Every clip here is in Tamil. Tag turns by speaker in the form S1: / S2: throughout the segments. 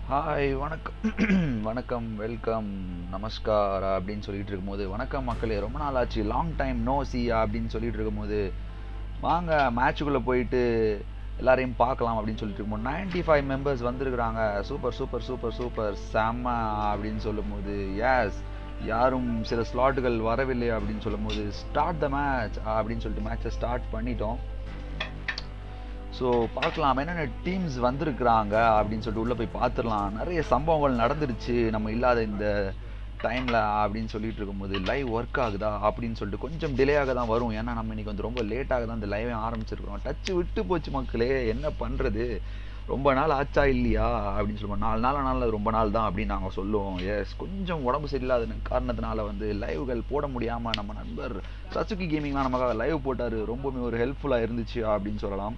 S1: ஹாய் வணக்கம் வணக்கம் வெல்கம் நமஸ்கார் அப்படின்னு சொல்லிட்டு இருக்கும்போது வணக்கம் மக்களே ரொம்ப நாள் ஆச்சு லாங் டைம் நோ சி அப்படின்னு சொல்லிட்டு இருக்கும்போது வாங்க மேட்சுக்குள்ளே போயிட்டு எல்லாரையும் பார்க்கலாம் அப்படின்னு சொல்லிட்டு இருக்கும்போது நைன்டி ஃபைவ் மெம்பர்ஸ் வந்திருக்கிறாங்க சூப்பர் சூப்பர் சூப்பர் சூப்பர் செம்ம அப்படின்னு சொல்லும்போது எஸ் யாரும் சில ஸ்லாட்டுகள் வரவில்லை அப்படின்னு சொல்லும்போது ஸ்டார்ட் த மேட்ச் அப்படின்னு சொல்லிட்டு மேட்சை ஸ்டார்ட் பண்ணிட்டோம் ஸோ பார்க்கலாம் என்னென்ன டீம்ஸ் வந்திருக்கிறாங்க அப்படின்னு சொல்லிட்டு உள்ளே போய் பார்த்துடலாம் நிறைய சம்பவங்கள் நடந்துருச்சு நம்ம இல்லாத இந்த டைமில் அப்படின்னு சொல்லிட்டு இருக்கும்போது லைவ் ஒர்க் ஆகுதா அப்படின்னு சொல்லிட்டு கொஞ்சம் டிலே ஆக தான் வரும் ஏன்னா நம்ம இன்னைக்கு வந்து ரொம்ப லேட்டாக தான் இந்த லைவே ஆரம்பிச்சிருக்கிறோம் டச்சு விட்டு போச்சு மக்களே என்ன பண்ணுறது ரொம்ப நாள் ஆச்சா இல்லையா அப்படின்னு சொல்லுவோம் நாலு நாள் நாள் ரொம்ப நாள் தான் அப்படின்னு நாங்கள் சொல்லுவோம் எஸ் கொஞ்சம் உடம்பு சரியில்லாத காரணத்தினால வந்து லைவ்கள் போட முடியாமல் நம்ம நண்பர் சசுகி கேமிங்லாம் நமக்காக லைவ் போட்டார் ரொம்பவுமே ஒரு ஹெல்ப்ஃபுல்லாக இருந்துச்சு அப்படின்னு சொல்லலாம்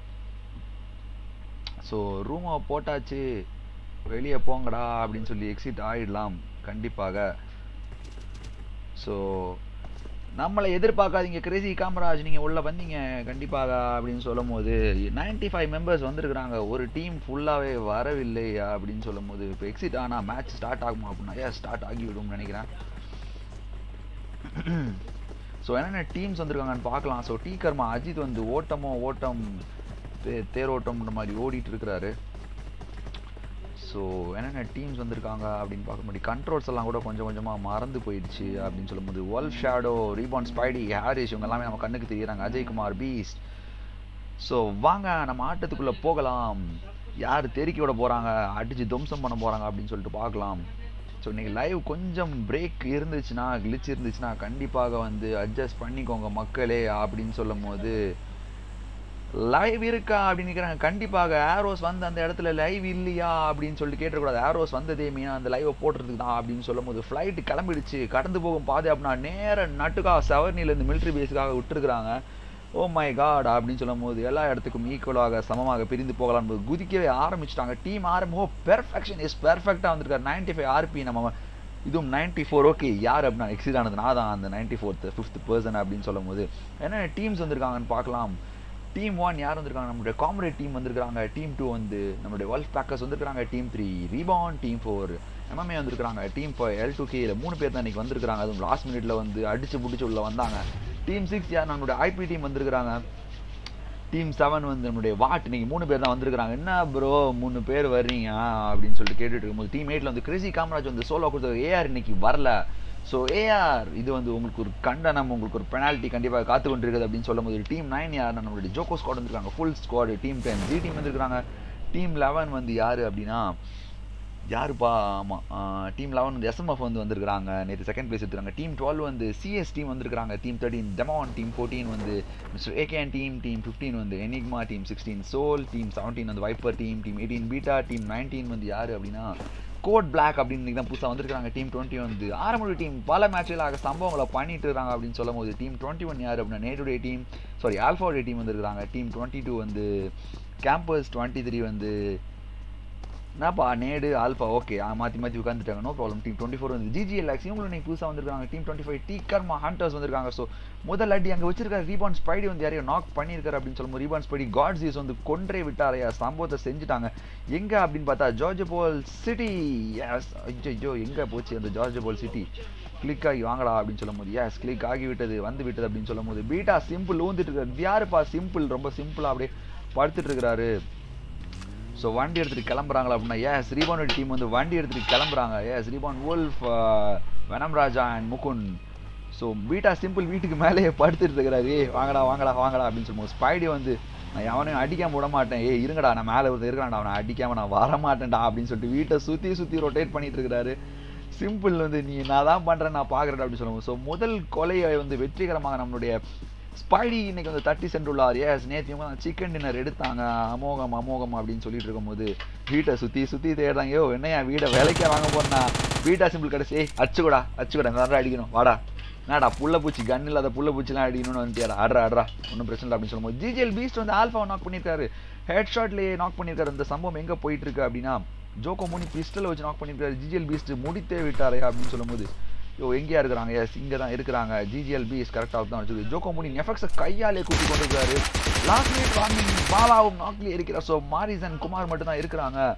S1: ஸோ ரூமை போட்டாச்சு வெளியே போங்கடா அப்படின்னு சொல்லி எக்ஸிட் ஆகிடலாம் கண்டிப்பாக ஸோ நம்மளை எதிர்பார்க்காதீங்க கிரேசி காமராஜ் நீங்கள் உள்ளே வந்தீங்க கண்டிப்பாக அப்படின்னு சொல்லும் போது நைன்டி ஃபைவ் மெம்பர்ஸ் வந்திருக்கிறாங்க ஒரு டீம் ஃபுல்லாகவே வரவில்லை அப்படின்னு சொல்லும் போது இப்போ எக்ஸிட் ஆனால் மேட்ச் ஸ்டார்ட் ஆகுமா அப்படின்னா ஏன் ஸ்டார்ட் ஆகிவிடும்னு நினைக்கிறேன் ஸோ என்னென்ன டீம்ஸ் வந்திருக்காங்கன்னு பார்க்கலாம் ஸோ டீ கர்மா அஜித் வந்து ஓட்டமோ ஓட்டம் தே தேரோட்டம்ன்ற மாதிரி ஓடிட்டு இருக்கிறாரு ஸோ என்னென்ன டீம்ஸ் வந்திருக்காங்க அப்படின்னு பார்க்க முடியும் கண்ட்ரோல்ஸ் எல்லாம் கூட கொஞ்சம் கொஞ்சமாக மறந்து போயிடுச்சு அப்படின்னு சொல்லும்போது ஒல் ஷேடோ ரீபான் ஸ்பைடி ஹாரிஸ் இவங்க எல்லாமே நம்ம கண்ணுக்கு தெரியுறாங்க அஜய்குமார் பீஸ்ட் ஸோ வாங்க நம்ம ஆட்டத்துக்குள்ளே போகலாம் யார் தெருக்கி விட போகிறாங்க அடித்து துவம்சம் பண்ண போகிறாங்க அப்படின்னு சொல்லிட்டு பார்க்கலாம் ஸோ இன்றைக்கி லைவ் கொஞ்சம் பிரேக் இருந்துச்சுன்னா கிளிச் இருந்துச்சுன்னா கண்டிப்பாக வந்து அட்ஜஸ்ட் பண்ணிக்கோங்க மக்களே அப்படின்னு சொல்லும் போது லைவ் இருக்கா அப்படின்னு கேட்குறாங்க கண்டிப்பாக ஏரோஸ் வந்து அந்த இடத்துல லைவ் இல்லையா அப்படின்னு சொல்லிட்டு கேட்டக்கூடாது ஏரோஸ் வந்ததே மீனா அந்த லைவை போட்டுறதுக்கு தான் அப்படின்னு சொல்லும் போது ஃப்ளைட் கிளம்பிடுச்சு கடந்து போகும் பாதை அப்படின்னா நேர நட்டுக்கா செவர்னிலேருந்து மிலிட்ரி பேஸுக்காக விட்டுருக்குறாங்க ஓ மை காட் அப்படின்னு சொல்லும் போது எல்லா இடத்துக்கும் ஈக்குவலாக சமமாக பிரிந்து போகலாம் குதிக்கவே ஆரம்பிச்சிட்டாங்க டீம் ஆரம்பி ஓ பெர்ஃபெக்ஷன் இஸ் பெர்ஃபெக்டாக வந்திருக்காரு நைன்டி ஃபைவ் ஆர்பி நம்ம இதுவும் நைன்டி ஃபோர் ஓகே யார் அப்படின்னா எக்ஸிட் ஆனது நான் தான் அந்த நைன்டி ஃபோர்த் ஃபிஃப்த் பர்சன் அப்படின்னு சொல்லும் போது என்னென்ன டீம்ஸ் வந்திருக்காங்கன்னு பார்க்கலாம் டீம் ஒன் யார் வந்திருக்காங்க நம்மளுடைய காமரேட் டீம் வந்திருக்காங்க டீம் டூ வந்து நம்மளுடைய வெல்ஃப் பேக்கர்ஸ் வந்திருக்காங்க டீம் த்ரீ ரீபான் டீம் ஃபோர் எம்எம்ஏ வந்திருக்காங்க டீம் ஃபைவ் எல் டூ கேல மூணு பேர் தான் இன்னைக்கு வந்திருக்காங்க அதுவும் லாஸ்ட் மினிட்ல வந்து அடிச்சு பிடிச்சி உள்ள வந்தாங்க டீம் சிக்ஸ் யார் நம்மளுடைய ஐபி டீம் வந்திருக்காங்க டீம் செவன் வந்து நம்மளுடைய வாட் இன்னைக்கு மூணு பேர் தான் வந்திருக்காங்க என்ன ப்ரோ மூணு பேர் வர்றீங்க அப்படின்னு சொல்லிட்டு கேட்டுட்டு இருக்கும்போது டீம் எயிட்ல வந்து கிரிசி காமராஜ் வந்து சோலோ கொடுத்தது ஏஆர் இன்னைக்கு வரல ஸோ ஏஆர் இது வந்து உங்களுக்கு ஒரு கண்டனம் உங்களுக்கு ஒரு பெனால்ட்டி கண்டிப்பாக காத்து கொண்டிருக்குது அப்படின்னு சொல்லும் போது டீம் நைன் யார் நம்மளுடைய ஜோகோ ஸ்குவாட் வந்திருக்காங்க full squad team ten G team வந்திருக்காங்க டீம் லெவன் வந்து யார் அப்படின்னா யாருப்பா ஆமாம் டீம் லெவன் வந்து எஸ்எம்எஃப் வந்து வந்திருக்காங்க நேற்று செகண்ட் பிளேஸ் எடுத்துருக்காங்க டீம் டுவெல் வந்து சிஎஸ் டீம் வந்திருக்காங்க team thirteen demon team fourteen வந்து மிஸ்டர் ஏகேன் டீம் டீம் ஃபிஃப்டீன் வந்து enigma team sixteen soul team seventeen வந்து viper team team eighteen beta team nineteen வந்து யார் அப்படின்னா கோட் பிளாக் அப்படின்னு தான் புதுசாக வந்திருக்காங்க டீம் டுவெண்ட்டி வந்து ஆரம்பி டீம் பல மேட்ச்களாக சம்பவங்களை பண்ணிட்டு இருக்காங்க அப்படின்னு சொல்லும் போது டீம் டுவெண்ட்டி ஒன் யார் அப்படின்னா நேடுடே டீம் சாரி ஆல்ஃபாடே டீம் வந்திருக்காங்க டீம் டுவெண்ட்டி டூ வந்து கேம்பஸ் டுவெண்ட்டி த்ரீ வந்து என்னப்பா நேடு ஆல்ஃபா ஓகே மாற்றி மாற்றி உட்காந்துட்டாங்க no problem team twenty four வந்து ஜிஜிஎல்எக்ஸ் இவங்களும் இன்னைக்கு புதுசாக வந்திருக்காங்க team twenty five T karma hunters வந்திருக்காங்க ஸோ முதல் அடி அங்கே வச்சிருக்காரு ரீபான் ஸ்பைடி வந்து யாரையும் நாக் பண்ணியிருக்காரு அப்படின்னு சொல்லும்போது ரீபான் ஸ்பைடி காட்ஸ் யூஸ் வந்து கொன்றே விட்டாரையா சம்பவத்தை செஞ்சுட்டாங்க எங்கே அப்படின்னு பார்த்தா ஜார்ஜ் போல் சிட்டி எஸ் ஐயோ எங்கே போச்சு அந்த ஜார்ஜ் போல் சிட்டி கிளிக் ஆகி வாங்கடா அப்படின்னு சொல்லும் போது எஸ் கிளிக் ஆகி விட்டது வந்து விட்டது அப்படின்னு சொல்லும் போது பீட்டா சிம்பிள் ஊந்துட்டு இருக்காரு யாருப்பா சிம்பிள் ரொம்ப சிம்பிளாக அப்படியே படுத்துட்டு இருக்கிறாரு ஸோ வண்டி எடுத்துகிட்டு கிளம்புறாங்களா அப்படின்னா ஏஸ் ரீபான் டீம் வந்து வண்டி எடுத்துகிட்டு கிளம்புறாங்க ஏஸ் ரீபான் wolf venom Raja and Mukund so beta simple வீட்டுக்கு மேலேயே படுத்துட்டு இருக்கிறாரு ஏ வாங்கடா வாங்கடா வாங்கடா அப்படின்னு சொல்லுவோம் ஸ்பைடி வந்து நான் எவனையும் அடிக்காம விட மாட்டேன் ஏ இருங்கடா நான் மேலே ஒருத்தர் இருக்கிறான்டா அவனை அடிக்காம நான் வர மாட்டேன்டா அப்படின்னு சொல்லிட்டு வீட்டை சுற்றி சுற்றி ரொட்டேட் பண்ணிட்டு இருக்கிறாரு சிம்பிள் வந்து நீ நான் தான் பண்ணுறேன் நான் பார்க்குறேன் அப்படின்னு சொல்லுவோம் ஸோ முதல் கொலையை வந்து வெற்றிகரமாக நம்மளுடைய ஸ்பைடி இன்னைக்கு வந்து தட்டி சென்றுள்ளார் ஏஸ் நேற்று இவங்க தான் சிக்கன் டின்னர் எடுத்தாங்க அமோகம் அமோகம் அப்படின்னு சொல்லிட்டு இருக்கும்போது வீட்டை சுற்றி சுற்றி தேடுறாங்க யோ என்னையா வீடை விலைக்க வாங்க போனா வீட்டா சிம்பிள் கடைசி அச்சுக்கூடா அச்சுக்கூடா நல்லா அடிக்கணும் வாடா என்னடா புள்ள பூச்சி கன் இல்லாத புள்ள பூச்சிலாம் அடிக்கணும்னு வந்துட்டியாடா ஆடுறா ஆடுறா ஒன்றும் பிரச்சனை இல்லை அப்படின்னு சொல்லும்போது ஜிஜிஎல் பீஸ்ட் வந்து ஆல்ஃபாவை நாக் பண்ணியிருக்காரு ஹெட் ஷாட்லேயே நாக் பண்ணியிருக்காரு இந்த சம்பவம் எங்கே போயிட்டு இருக்கு அப்படின்னா ஜோகோ மூணி பிஸ்டலை வச்சு நாக் பண்ணியிருக்காரு ஜிஜிஎல் பீஸ்ட் முடித்தே விட்டாரே அப்படின்னு சொல்லும்போது யோ எங்கேயா இருக்கிறாங்க எஸ் இங்கே தான் இருக்கிறாங்க ஜிஜிஎல் பிஎஸ் கரெக்டாக தான் வச்சுருக்கு ஜோகோ முனி நெஃபெக்ஸை கையாலே கூட்டி கொண்டு இருக்காரு லாஸ்ட் மினிட் வாங்கி பாலாவும் நாக்லி இருக்கிறார் ஸோ மாரிசன் குமார் மட்டும் தான் இருக்கிறாங்க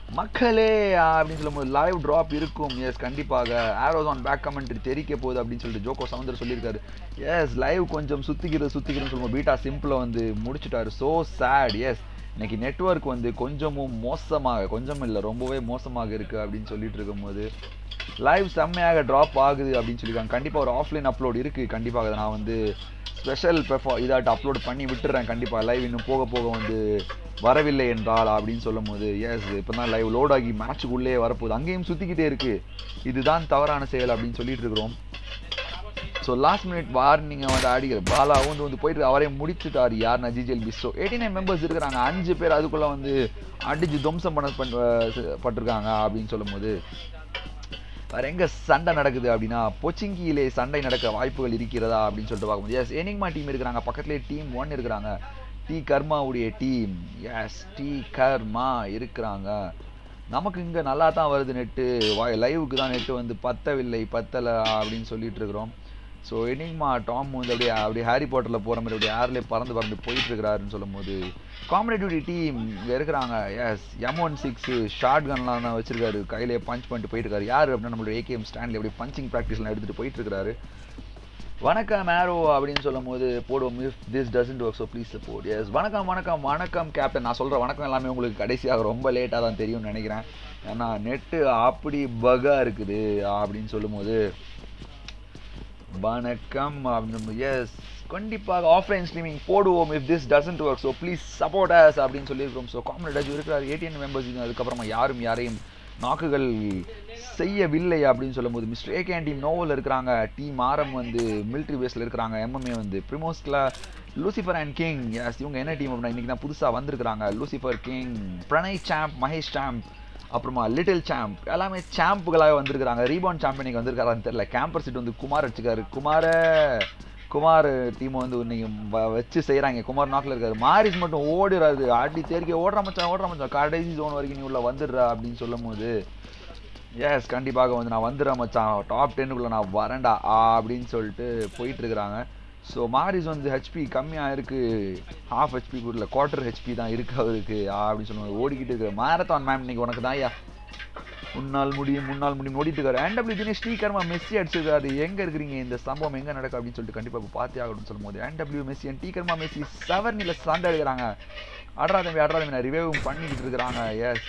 S1: மக்களே அப்படின்னு சொல்லும்போது லைவ் ட்ராப் இருக்கும் எஸ் கண்டிப்பாக ஆரோஸ் ஆன் பேக் கமெண்ட்ரி தெரிக்க போகுது அப்படின்னு சொல்லிட்டு ஜோக்கோ சவுந்தர் சொல்லியிருக்காரு எஸ் லைவ் கொஞ்சம் சுத்திக்கிறது சுத்திக்கிறதுன்னு சொல்லும்போது பீட்டா சிம்பிளாக வந்து முடிச்சுட்டாரு ஸோ சேட் எஸ் இன்னைக்கு நெட்வொர்க் வந்து கொஞ்சமும் மோசமாக கொஞ்சம் இல்லை ரொம்பவே மோசமாக இருக்கு அப்படின்னு சொல்லிட்டு இருக்கும்போது லைவ் செம்மையாக ட்ராப் ஆகுது அப்படின்னு சொல்லியிருக்காங்க கண்டிப்பாக ஒரு ஆஃப்லைன் அப்லோட் இருக்குது கண்டிப்பாக அதை நான் வந்து ஸ்பெஷல் பெர்ஃபா இதாட்டு அப்லோட் பண்ணி விட்டுறேன் கண்டிப்பாக லைவ் இன்னும் போக போக வந்து வரவில்லை என்றால் அப்படின்னு சொல்லும் போது எஸ் இப்போ தான் லைவ் லோட் ஆகி மேட்சுக்குள்ளே வரப்போகுது அங்கேயும் சுற்றிக்கிட்டே இருக்கு இதுதான் தவறான செயல் அப்படின்னு சொல்லிட்டு இருக்கிறோம் ஸோ லாஸ்ட் மினிட் வார்னிங்கை வந்து அடிக்கிற பாலா வந்து வந்து போயிட்டு அவரே முடிச்சுட்டாரு யாருன்னா ஜிஜிஎல் பிஸ்ஸோ எயிட்டி நைன் மெம்பர்ஸ் இருக்கிறாங்க அஞ்சு பேர் அதுக்குள்ளே வந்து அடிச்சு துவம்சம் பண்ண பண்ண- பட்டிருக்காங்க அப்படின்னு சொல்லும்போது வேற எங்க சண்டை நடக்குது அப்படின்னா பொச்சிங்கியிலே சண்டை நடக்க வாய்ப்புகள் இருக்கிறதா அப்படின்னு சொல்லிட்டு பார்க்கும்போது எஸ் எனிங்மா டீம் இருக்கிறாங்க பக்கத்துலேயே டீம் ஒன் இருக்கிறாங்க டி கர்மாவுடைய டீம் எஸ் டி கர்மா இருக்கிறாங்க நமக்கு இங்கே நல்லா தான் வருது நெட்டு லைவுக்கு தான் நெட்டு வந்து பத்தவில்லை பத்தலை அப்படின்னு சொல்லிட்டு இருக்கிறோம் ஸோ எனிங்மா டாம் வந்து அப்படியே அப்படியே ஹாரி பாட்டரில் போகிற மாதிரி அப்படியே ஏர்லேயே பறந்து பறந்து போயிட்டு இருக்கிறாருன்னு சொல்லும்போது காம்படேட்டிவ் டீம் இங்கே இருக்கிறாங்க yes M one six shot கன்லாம் தான் வச்சிருக்காரு கையிலே பஞ்ச் பண்ணிட்டு போயிட்டு இருக்காரு யார் அப்படின்னா நம்மளுடைய ஏகேஎம் ஸ்டாண்ட்ல அப்படியே பஞ்சிங் ப்ராக்டிஸ்லாம் எடுத்துகிட்டு போயிட்டு இருக்காரு வணக்கம் மேரோ அப்படின்னு சொல்லும் போது போடுவோம் if this doesn't work so please support yes வணக்கம் வணக்கம் வணக்கம் கேப்டன் நான் சொல்கிற வணக்கம் எல்லாமே உங்களுக்கு கடைசியாக ரொம்ப லேட்டாக தான் தெரியும்னு நினைக்கிறேன் ஏன்னா நெட்டு அப்படி பகாக இருக்குது அப்படின்னு சொல்லும்போது வணக்கம் அப்படின்னு எஸ் கண்டிப்பாக ஆஃப்லைன் ஸ்ட்ரீமிங் போடுவோம் if this doesn't work so please support us அப்படின்னு சொல்லியிருக்கிறோம் ஸோ காமரேட் இருக்கிறார் ஏடிஎன் மெம்பர்ஸ் அதுக்கப்புறமா யாரும் யாரையும் நாக்குகள் செய்யவில்லை அப்படின்னு சொல்லும்போது மிஸ்டர் ஏகே டீம் நோவில் இருக்கிறாங்க டீம் ஆரம் வந்து மிலிட்ரி பேஸில் இருக்கிறாங்க எம்எம்ஏ வந்து ப்ரிமோஸ்கில் லூசிஃபர் அண்ட் கிங் எஸ் இவங்க என்ன டீம் அப்படின்னா இன்றைக்கி தான் புதுசாக வந்திருக்கிறாங்க Lucifer king Pranay champ Mahesh champ அப்புறமா லிட்டில் சாம்ப் எல்லாமே சாம்புகளாக வந்திருக்கிறாங்க ரீபான் சாம்பியனுக்கு வந்திருக்காரான்னு தெரியல கேம்பர் சீட் வந்து குமார் வச்சுக்காரு குமார குமார் டீம் வந்து இன்னைக்கு வ- வச்சு செய்கிறாங்க குமார் நாக்கில் இருக்காரு மாரிஸ் மட்டும் ஓடுறாரு அடி தேரிக்க ஓடுற மச்சான் ஓடுற மச்சான் கடைசி ஜோன் வரைக்கும் நீ உள்ள வந்துடுறா அப்படின்னு சொல்லும் போது எஸ் கண்டிப்பாக வந்து நான் வந்துடுறேன் மச்சான் டாப் டென்னுக்குள்ளே நான் வரேன்டா ஆ அப்படின்னு சொல்லிட்டு போயிட்டு இருக்கிறாங்க ஸோ மாரிஸ் வந்து ஹெச்பி கம்மியாக இருக்குது ஹாஃப் ஹெச்பி கூட இல்லை குவார்ட்டர் ஹெச்பி தான் இருக்கு அவருக்கு ஆ அப்படின்னு சொல்லுவாங்க ஓடிக்கிட்டு இருக்கு மாரத்தான் மேம் இன்னைக்கு உனக்கு தான் ஐயா முன்னாள் முடியும் முன்னாள் முடியும் ஓடிட்டு இருக்காரு ஆண்டபிள்யூ தினேஷ் ஸ்ரீகர்மா மெஸ்ஸி அடிச்சிருக்காரு எங்க இருக்கிறீங்க இந்த சம்பவம் எங்க நடக்கு அப்படின்னு சொல்லிட்டு கண்டிப்பா இப்போ பார்த்தே ஆகணும்னு சொல்லும்போது ஆண்டபிள்யூ மெஸ்ஸி அண்ட் டீகர்மா மெஸ்ஸி செவர்னில சண்டை எடுக்கிறாங்க அட்ரா தம்பி அட்ரா தம்பி ரிவைவும் பண்ணிக்கிட்டு இருக்கிறாங்க எஸ்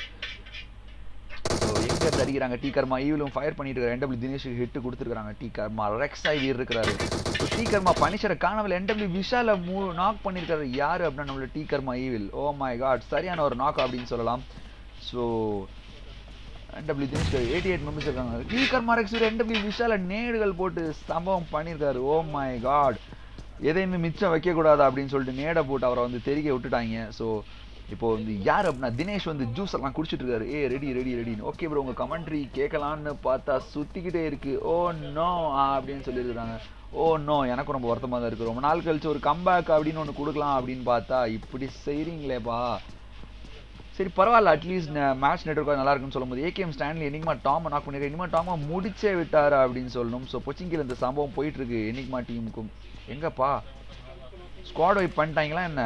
S1: ஸோ எங்க இருந்து அடிக்கிறாங்க டீ கர்மா ஈவிலும் ஃபயர் பண்ணிட்டு இருக்காரு என்டபிள்யூ தினேஷுக்கு ஹிட் கொடுத்துருக்காங்க டீ கர்மா ரெக்ஸ் ஆகி இருக்கிறாரு ஸோ டீ கர்மா பனிஷரை காணவில்லை என்டபிள்யூ விஷால மூ நாக் பண்ணியிருக்காரு யாரு அப்படின்னா நம்மளோட T karma evil oh my god சரியான ஒரு நாக் அப்படின்னு சொல்லலாம் so NW Dinesh eighty eight members இருக்காங்க டீ கர்மா ரெக்ஸ் என்டபிள்யூ விஷால நேடுகள் போட்டு சம்பவம் பண்ணியிருக்காரு ஓ மை காட் எதையுமே மிச்சம் வைக்கக்கூடாது அப்படின்னு சொல்லிட்டு நேடை போட்டு அவரை வந்து தெரிய விட்டுட்டாங்க ஸோ இப்போ வந்து யார் அப்படின்னா தினேஷ் வந்து ஜூஸ் எல்லாம் குடிச்சிட்டு இருக்காரு ஏ ரெடி ரெடி ரெடின்னு ஓகே ப்ரோ உங்க கமெண்ட்ரி கேட்கலான்னு பார்த்தா சுத்திக்கிட்டே இருக்கு ஓ நோ அப்படின்னு சொல்லியிருக்காங்க ஓ நோ எனக்கும் ரொம்ப வருத்தமாக தான் இருக்கு ரொம்ப நாள் கழிச்சு ஒரு கம்பேக் அப்படின்னு ஒன்று கொடுக்கலாம் அப்படின்னு பார்த்தா இப்படி செய்றீங்களேப்பா சரி பரவாயில்ல அட்லீஸ்ட் மேட்ச் நெட்ஒர்க் நல்லா இருக்குன்னு சொல்லும்போது ஏகேஎம் ஸ்டாண்ட்ல எனிக்மா டாம் நாக் பண்ணிருக்காரு எனிக்மா டாம முடிச்சே விட்டாரு அப்படின்னு சொல்லணும் ஸோ பொச்சிங்கில் இந்த சம்பவம் போயிட்டு இருக்கு எனிக்மா டீமுக்கும் எங்கப்பா ஸ்குவாட் வைப் பண்ணிட்டாங்களா என்ன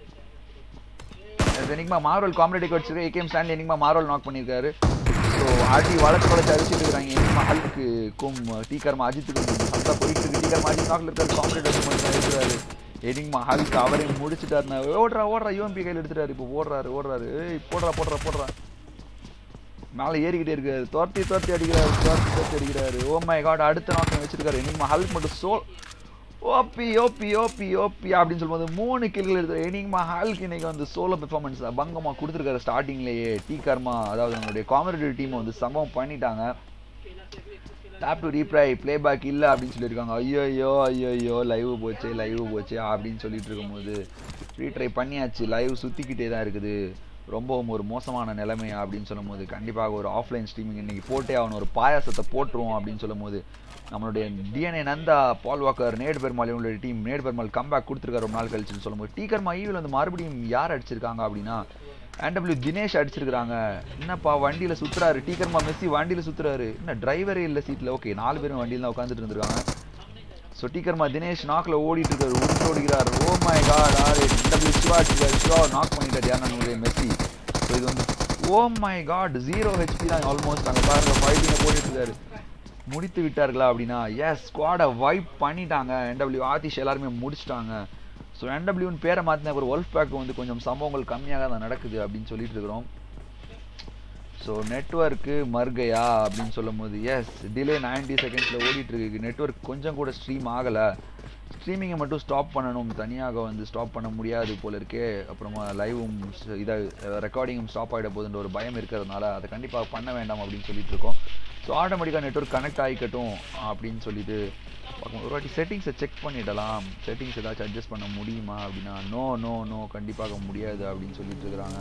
S1: எனிக்மா மார்வல் காமெடி வச்சிருக்க ஏகேஎம் ஸ்டாண்ட்ல எனிக்மா மார்வல் நாக் பண்ணியிருக்காரு ஸோ அடி வளர்ச்சி வளர்ச்சி அடிச்சுட்டு இருக்காங்க எனிக்மா ஹல்க்குக்கும் டீ கர்மா அஜித்துக்கும் சண்டை போயிட்டு இருக்கு டீ கர்மா அஜித் நாக்கில் இருக்காரு காமெடி இருக்கிறாரு எனிங்மா ஹல்க் அவரையும் முடிச்சுட்டாருனா ஓடுறா ஓடுறா யூஎம்பி கையில் எடுத்துட்டாரு இப்போ ஓடுறாரு ஓடுறாரு ஏய் போடுறா போடுறா போடுறா மேலே ஏறிக்கிட்டே இருக்காரு துரத்தி துரத்தி அடிக்கிறாரு துரத்தி துரத்தி அடிக்கிறாரு ஓ மை காட் அடுத்த நாட்டம் வச்சிருக்காரு எனிங்மா ஹல்க் மட்டும் soul OP OP OP OP அப்படின்னு சொல்லும்போது மூணு கில்கள் எடுத்து எனிங்மா ஹால்க்கு இன்னைக்கு வந்து சோலோ பெர்ஃபார்மன்ஸ் பங்கமா கொடுத்துருக்காரு ஸ்டார்டிங்லேயே டீ கர்மா அதாவது நம்மளுடைய காமெடி டீம் வந்து சம்பவம் பண்ணிட்டாங்க டேப் டு ரீப்ளை ப்ளேபேக் இல்லை அப்படின்னு சொல்லியிருக்காங்க ஐயோ ஐயோ லைவ் போச்சு லைவ் போச்சு அப்படின்னு சொல்லிட்டு இருக்கும்போது ரீட்ரை பண்ணியாச்சு லைவ் சுற்றிக்கிட்டே தான் இருக்குது ரொம்பவும் ஒரு மோசமான நிலைமை அப்படின்னு சொல்லும்போது கண்டிப்பாக ஒரு ஆஃப்லைன் ஸ்ட்ரீமிங் இன்னைக்கு போட்டே ஆகணும் ஒரு பாயாசத்தை போட்டுருவோம் அப்படின்னு சொல்லும்போது நம்மளுடைய டிஎன்ஏ நந்தா பால் வாக்கர் நேடு பெருமாள் இவங்களுடைய டீம் நேடு பெருமாள் கம்பேக் கொடுத்துருக்காரு ரொம்ப நாள் கழிச்சுன்னு சொல்லும்போது டீக்கர்மா ஈவில் வந்து மறுபடியும் யார் அடிச்சிருக்காங்க அப்படின்னா ஆண்டபிள்யூ தினேஷ் அடிச்சிருக்காங்க என்னப்பா வண்டியில சுத்துறாரு டீக்கர்மா மெஸ்ஸி வண்டியில சுத்துறாரு என்ன டிரைவரே இல்லை சீட்ல ஓகே நாலு பேரும் வண்டியில தான் உட்காந்துட்டு இருந்திருக்காங்க ஸோ டீக்கர்மா தினேஷ் நாக்கில் ஓடிட்டு இருக்காரு உருட்டு ஓடிக்கிறார் ஓ மை காட் ஆறு டபிள்யூ சிவா அடிச்சிருக்காரு சிவா நாக் பண்ணிட்டாரு யார் நம்மளுடைய மெஸ்ஸி ஸோ இது வந்து oh my god zero HP தான் ஆல்மோஸ்ட் அங்கே பாருங்க ஃபைட்டிங்கை போட்டுட்டு இருக்காரு முடித்து விட்டார்களா அப்படின்னா எஸ் ஸ்குவாடை வைப் பண்ணிட்டாங்க என்டபிள்யூ ஆதிஷ் எல்லாருமே முடிச்சிட்டாங்க ஸோ என்டபிள்யூன்னு பேரை மாற்றின ஒரு ஒல்ஃப் பேக் வந்து கொஞ்சம் சம்பவங்கள் கம்மியாக தான் நடக்குது அப்படின்னு சொல்லிட்டு இருக்கிறோம் ஸோ நெட்ஒர்க்கு மர்கையா அப்படின்னு சொல்லும் போது எஸ் டிலே நைன்டி செகண்ட்ஸில் ஓடிட்டு இருக்கு நெட்ஒர்க் கொஞ்சம் கூட ஸ்ட்ரீம் ஆகலை ஸ்ட்ரீமிங்கை மட்டும் ஸ்டாப் பண்ணணும் தனியாக வந்து ஸ்டாப் பண்ண முடியாது போல இருக்கே அப்புறமா லைவும் இதாக ரெக்கார்டிங்கும் ஸ்டாப் ஆகிட போகுதுன்ற ஒரு பயம் இருக்கிறதுனால அதை கண்டிப்பாக பண்ண வேண்டாம் அப்படின்னு சொல்லிட்டு இருக்கோம் ஸோ ஆட்டோமேட்டிக்காக நெட்ஒர்க் கனெக்ட் ஆகிக்கட்டும் அப்படின்னு சொல்லிட்டு பார்க்கணும் ஒரு வாட்டி செட்டிங்ஸை செக் பண்ணிடலாம் செட்டிங்ஸ் ஏதாச்சும் அட்ஜஸ்ட் பண்ண முடியுமா அப்படின்னா நோ நோ நோ கண்டிப்பாக முடியாது அப்படின்னு சொல்லிட்டு இருக்கிறாங்க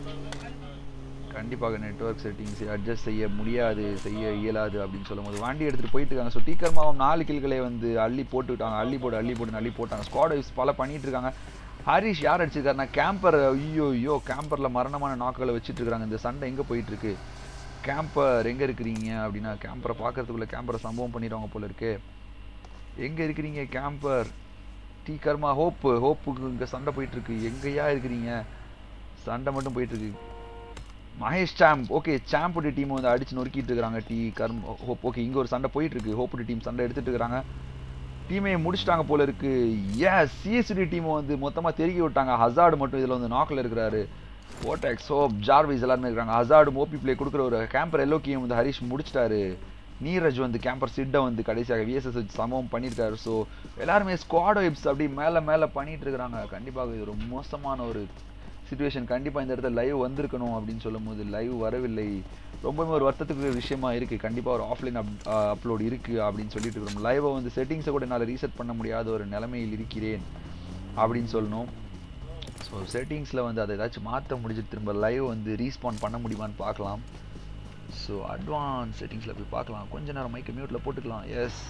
S1: கண்டிப்பாக நெட்ஒர்க் செட்டிங்ஸ் அட்ஜஸ்ட் செய்ய முடியாது செய்ய இயலாது அப்படின்னு சொல்லும்போது வண்டி எடுத்துகிட்டு போயிட்டு இருக்காங்க ஸோ டீக்கர் மாவம் நாலு கில்களை வந்து அள்ளி போட்டுவிட்டாங்க அள்ளி போட்டு அள்ளி போட்டு அள்ளி போட்டாங்க ஸ்குவாட் வைஸ் பல பண்ணிட்டு இருக்காங்க ஹரிஷ் யார் அடிச்சிருக்காருன்னா கேம்பர் ஐயோ ஐயோ கேம்பரில் மரணமான நாக்குகளை வச்சுட்டு இருக்காங்க இந்த சண்டை எங்கே போயிட்டு இருக்கு கேம்பர் எங்கே இருக்கிறீங்க அப்படின்னா கேம்பரை பார்க்கறதுக்குள்ள கேம்பரை சம்பவம் பண்ணிடுவாங்க போல இருக்கு எங்கே இருக்கிறீங்க கேம்பர் டீ கர்மா ஹோப்பு ஹோப்புக்கு இங்கே சண்டை போயிட்டு இருக்கு எங்கேயா இருக்கிறீங்க சண்டை மட்டும் போயிட்டு இருக்கு மகேஷ் சாம்ப் ஓகே சாம்புடி டீம் வந்து அடிச்சு நொறுக்கிட்டு இருக்காங்க டீ கர்ம் ஹோப் ஓகே இங்கே ஒரு சண்டை போயிட்டு இருக்கு ஹோப்புடி டீம் சண்டை எடுத்துட்டு இருக்காங்க டீமே முடிச்சிட்டாங்க போல இருக்கு ஏன் சிஎஸ்டி டீம் வந்து மொத்தமாக தெருக்கி விட்டாங்க ஹசார்டு மட்டும் இதில் வந்து நாக்கில் இருக்கிறாரு ஓட்டெக்ஸ் ஹோப் ஜார்வைஸ் எல்லாருமே இருக்காங்க ஹசார்டு மோபி பிளே கொடுக்குற ஒரு கேம்பர் எல்லோக்கியம் வந்து ஹரிஷ் முடிச்சிட்டாரு நீரஜ் வந்து கேம்பர் சிட்டை வந்து கடைசியாக விஎஸ்எஸ் வச்சு சம்பவம் பண்ணியிருக்காரு ஸோ எல்லாருமே ஸ்குவாட் வைப்ஸ் அப்படி மேலே மேலே பண்ணிட்டு இருக்கிறாங்க கண்டிப்பாக இது ஒரு மோசமான ஒரு சுச்சுவேஷன் கண்டிப்பாக இந்த இடத்துல லைவ் வந்திருக்கணும் அப்படின்னு சொல்லும் போது லைவ் வரவில்லை ரொம்பவே ஒரு வருத்தத்துக்கு விஷயமா இருக்குது கண்டிப்பாக ஒரு ஆஃப்லைன் அப் அப்லோட் இருக்குது அப்படின்னு சொல்லிட்டு இருக்கிறோம் லைவை வந்து செட்டிங்ஸை கூட என்னால் ரீசெட் பண்ண முடியாத ஒரு நிலைமையில் இருக்கிறேன் அப்படின்னு சொல்லணும் ஸோ செட்டிங்ஸில் வந்து அதை ஏதாச்சும் மாற்ற முடிஞ்சிட்டு திரும்ப லைவ் வந்து ரீஸ்பாண்ட் பண்ண முடியுமான்னு பார்க்கலாம் ஸோ அட்வான்ஸ் செட்டிங்ஸில் போய் பார்க்கலாம் கொஞ்ச நேரம் மைக்கை மியூட்டில் போட்டுக்கலாம் எஸ்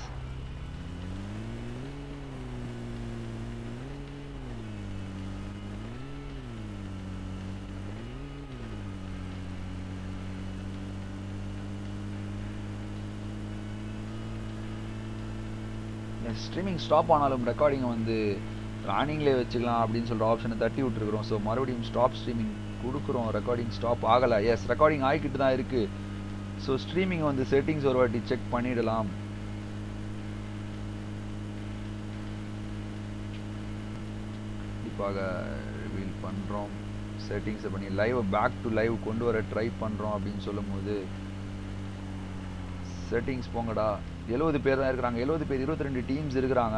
S1: ஸ்ட்ரீமிங் ஸ்டாப் ஆனாலும் ரெக்கார்டிங்கை வந்து ரன்னிங்லேயே வச்சுக்கலாம் அப்படின்னு சொல்கிற ஆப்ஷனை தட்டி விட்டுருக்குறோம் ஸோ மறுபடியும் ஸ்டாப் ஸ்ட்ரீமிங் கொடுக்குறோம் ரெக்கார்டிங் ஸ்டாப் ஆகலை எஸ் ரெக்கார்டிங் ஆகிக்கிட்டு தான் இருக்குது ஸோ ஸ்ட்ரீமிங் வந்து செட்டிங்ஸ் ஒரு வாட்டி செக் பண்ணிடலாம் கண்டிப்பாக ரிவீல் பண்ணுறோம் செட்டிங்ஸை பண்ணி லைவ் பேக் டு லைவ் கொண்டு வர ட்ரை பண்ணுறோம் அப்படின்னு சொல்லும்போது செட்டிங்ஸ் போங்கடா எழுபது பேர் தான் இருக்கிறாங்க எழுபது பேர் இருபத்தி ரெண்டு டீம்ஸ் இருக்கிறாங்க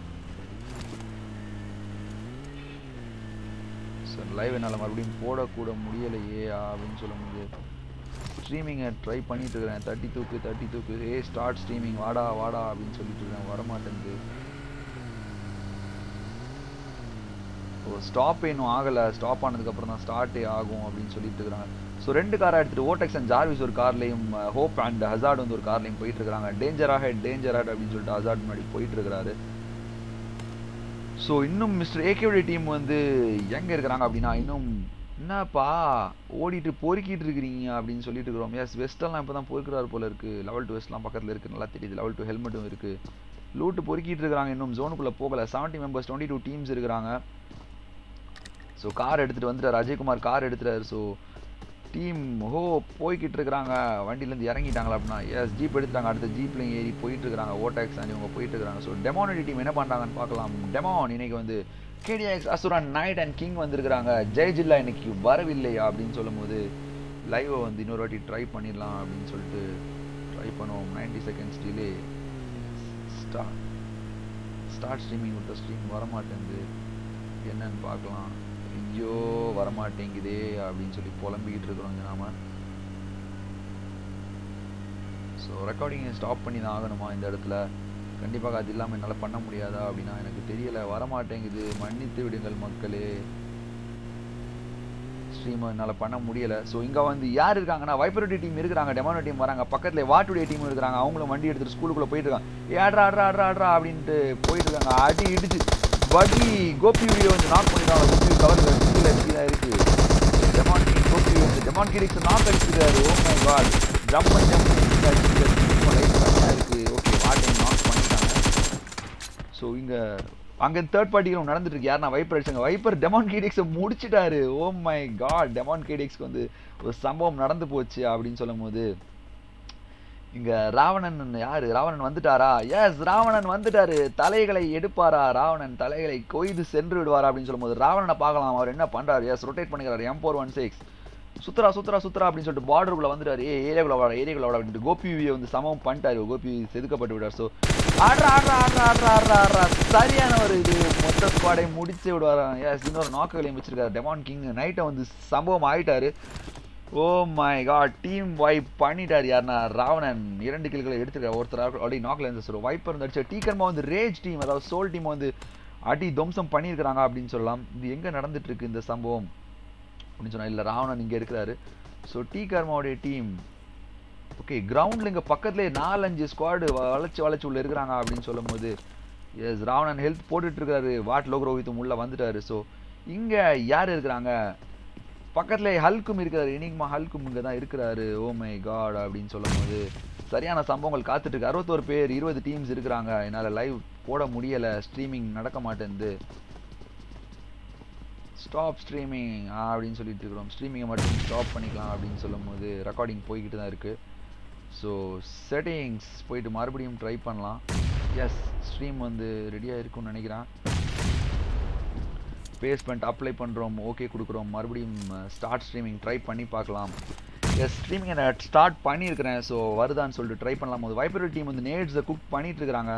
S1: சார் லைவ் என்னால் மறுபடியும் போடக்கூட முடியலையே அப்படின்னு சொல்லும்போது ஸ்ட்ரீமிங்கை ட்ரை பண்ணிட்டு இருக்கிறேன் தட்டி தூக்கு தட்டி தூக்கு ஏ ஸ்டார்ட் ஸ்ட்ரீமிங் வாடா வாடா அப்படின்னு சொல்லிட்டு இருக்கேன் வரமாட்டேங்குது ஓ ஸ்டாப் இன்னும் ஆகலை ஸ்டாப் ஆனதுக்கப்புறம் தான் ஸ்டார்ட்டே ஆகும் அப்படின்னு சொல்லிட்டு இருக்கிறாங்க ஸோ ரெண்டு காரை எடுத்துகிட்டு ஓட்டெக்ஸ் அண்ட் ஜார்விஸ் ஒரு கார்லையும் ஹோப் அண்ட் ஹசார்ட் வந்து ஒரு கார்லையும் போயிட்டு இருக்காங்க டேஞ்சராக டேஞ்சராக அப்படின்னு சொல்லிட்டு ஹசார்ட் முன்னாடி போயிட்டு இருக்கிறாரு ஸோ இன்னும் மிஸ்டர் ஏகேடி டீம் வந்து எங்கே இருக்கிறாங்க அப்படின்னா இன்னும் என்னப்பா ஓடிட்டு பொறுக்கிட்டு இருக்கிறீங்க அப்படின்னு சொல்லிட்டு இருக்கிறோம் எஸ் வெஸ்டெல்லாம் இப்போ தான் பொறுக்கிறாரு போல இருக்கு லெவல் டூ வெஸ்ட்லாம் பக்கத்தில் இருக்குது நல்லா தெரியுது லெவல் டூ ஹெல்மெட்டும் இருக்குது லூட்டு பொறுக்கிட்டு இருக்கிறாங்க இன்னும் ஜோனுக்குள்ளே போகலை seventy members twenty two teams இருக்கிறாங்க ஸோ கார் எடுத்துகிட்டு வந்துட்டார் அஜய்குமார் கார் எடுத்துட்டார் ஸோ டீம் ஹோ போய்கிட்டு இருக்கிறாங்க வண்டியிலேருந்து இறங்கிட்டாங்களா அப்படின்னா எஸ் ஜீப் எடுத்துட்டாங்க அடுத்த ஜீப்லையும் ஏறி போயிட்டு இருக்கிறாங்க ஓட்டாக்ஸ் அண்ட் இவங்க போயிட்டு இருக்கிறாங்க ஸோ டெமானிட்டி டீம் என்ன பண்ணுறாங்கன்னு பார்க்கலாம் டெமான் இன்னைக்கு வந்து கேடிஎக்ஸ் அசுரன் நைட் அண்ட் கிங் வந்திருக்கிறாங்க ஜெய் ஜில்லா இன்னைக்கு வரவில்லையா அப்படின்னு சொல்லும்போது லைவை வந்து இன்னொரு வாட்டி ட்ரை பண்ணிடலாம் அப்படின்னு சொல்லிட்டு ட்ரை பண்ணுவோம் ninety seconds delay start start streaming விட்ட ஸ்ட்ரீம் வரமாட்டேங்குது என்னன்னு பார்க்கலாம் ஐயோ வரமாட்டேங்குதே அப்படின்னு சொல்லி புலம்பிக்கிட்டு இருக்கிறோங்க நாம ஸோ ரெக்கார்டிங்கை ஸ்டாப் பண்ணி தான் ஆகணுமா இந்த இடத்துல கண்டிப்பாக அது இல்லாமல் என்னால் பண்ண முடியாதா அப்படின்னா எனக்கு தெரியலை வரமாட்டேங்குது மன்னித்து விடுங்கள் மக்களே ஸ்ட்ரீமை என்னால் பண்ண முடியலை ஸோ இங்கே வந்து யார் இருக்காங்கன்னா வைப்பரோட்டி டீம் இருக்கிறாங்க டெமானோ டீம் வராங்க பக்கத்தில் வாட்டுடைய டீம் இருக்கிறாங்க அவங்களும் வண்டி எடுத்துகிட்டு ஸ்கூலுக்குள்ளே போயிட்டு இருக்காங்க ஏட்ரா ஆட்ரா ஆட்ரா ஆட்ரா அப்படின்ட்டு போயிட்டு இருக்காங்க அடி இடிச்சு படி கோபி வீடியோ வந்து நாக் பண்ணிட்டாங்க கோபி கவர் கீழே தான் இருக்கு டெமான் கிங் கோபி வந்து டெமான் கிரிக்ஸ் நாக் அடிச்சிருக்காரு ஓ மை காட் ஜம்ப் பண்ணி ஜம்ப் பண்ணி அடிச்சிருக்காரு லைட் இருக்கு ஓகே வாட்டை நாக் பண்ணிட்டாங்க ஸோ இங்கே அங்க தேர்ட் பார்ட்டிகளும் நடந்துட்டு இருக்கு யாருன்னா வைப்பர் அடிச்சாங்க வைப்பர் டெமான் கேடிக்ஸை முடிச்சிட்டாரு ஓ மை காட் டெமான் கேடிக்ஸ்க்கு வந்து ஒரு சம்பவம் நடந்து போச்சு அப்படின்னு சொல்லும் போது இங்க ராவணன் யாரு ராவணன் வந்துட்டாரா எஸ் ராவணன் வந்துட்டாரு தலைகளை எடுப்பாரா ராவணன் தலைகளை கொய்து சென்று விடுவாரா அப்படின்னு சொல்லும்போது ராவணனை பார்க்கலாம் அவர் என்ன பண்றாரு எஸ் ரொட்டேட் பண்ணிக்கிறாரு எம் ஃபோர் ஒன் சிக்ஸ் சுத்ரா சுத்ரா சுத்ரா அப்படின்னு சொல்லிட்டு பார்டருக்குள்ள வந்துட்டாரு ஏ ஏரியாக்குள்ள வாடா ஏரியாக்குள்ள வாடா அப்படின்ட்டு கோபிவியை வந்து சமம் பண்ணிட்டாரு கோபி செதுக்கப்பட்டு விட்டார் ஸோ ஆடுறா ஆடுறா ஆடுறா ஆடுறா ஆடுறா ஆடுறா சரியான ஒரு இது மொத்த ஸ்குவாடை முடிச்சு விடுவாரா எஸ் இன்னொரு நாக்குகளையும் வச்சிருக்காரு டெமான் கிங் நைட்டை வந்து சம்பவம் ஆயிட்டாரு oh my god team wipe பண்ணிட்டார் யாருன்னா ராவணன் இரண்டு கில்களை எடுத்துருக்காரு ஒருத்தர் ஆல்ரெடி நாக்கில் இருந்து சொல்லுவோம் வைப்பர் வந்து அடிச்ச டீக்கர்மா வந்து ரேஜ் டீம் அதாவது சோல் டீம் வந்து அடி துவம்சம் பண்ணியிருக்கிறாங்க அப்படின்னு சொல்லலாம் இது எங்கே நடந்துட்டு இருக்கு இந்த சம்பவம் அப்படின்னு சொன்னா இல்லை ராவணன் இங்கே இருக்கிறாரு ஸோ டீ கர்மாவுடைய டீம் ஓகே கிரவுண்டில் இங்கே பக்கத்துலேயே நாலஞ்சு ஸ்குவாடு வளைச்சு வளைச்சு உள்ள இருக்கிறாங்க அப்படின்னு சொல்லும் போது எஸ் ராவணன் ஹெல்த் போட்டுட்டு இருக்காரு வாட் லோக்ரோஹித்தும் உள்ள வந்துட்டாரு ஸோ இங்கே யார் இருக்கிறாங்க பக்கத்துல ஹல்கும் இருக்கிறாரு இனிங்மா ஹல்கும் இங்கே தான் இருக்கிறாரு ஓ மை காட் அப்படின்னு சொல்லும் போது சரியான சம்பவங்கள் காத்துட்டு இருக்கு அறுபத்தோரு பேர் இருபது டீம்ஸ் இருக்கிறாங்க என்னால் லைவ் போட முடியலை ஸ்ட்ரீமிங் நடக்க மாட்டேங்குது ஸ்டாப் ஸ்ட்ரீமிங் அப்படின்னு சொல்லிட்டு இருக்கிறோம் ஸ்ட்ரீமிங்கை மட்டும் ஸ்டாப் பண்ணிக்கலாம் அப்படின்னு சொல்லும் போது ரெக்கார்டிங் போய்கிட்டு தான் இருக்குது ஸோ செட்டிங்ஸ் போயிட்டு மறுபடியும் ட்ரை பண்ணலாம் எஸ் ஸ்ட்ரீம் வந்து ரெடியாக இருக்கும்னு நினைக்கிறேன் பேஸ்மெண்ட் அப்ளை பண்ணுறோம் ஓகே கொடுக்குறோம் மறுபடியும் ஸ்டார்ட் ஸ்ட்ரீமிங் ட்ரை பண்ணி பார்க்கலாம் எஸ் ஸ்ட்ரீமிங் நான் ஸ்டார்ட் பண்ணியிருக்கிறேன் ஸோ வருதான்னு சொல்லிட்டு ட்ரை பண்ணலாம் போது வைப்பர் டீம் வந்து நேட்ஸை குக் பண்ணிட்டு இருக்கிறாங்க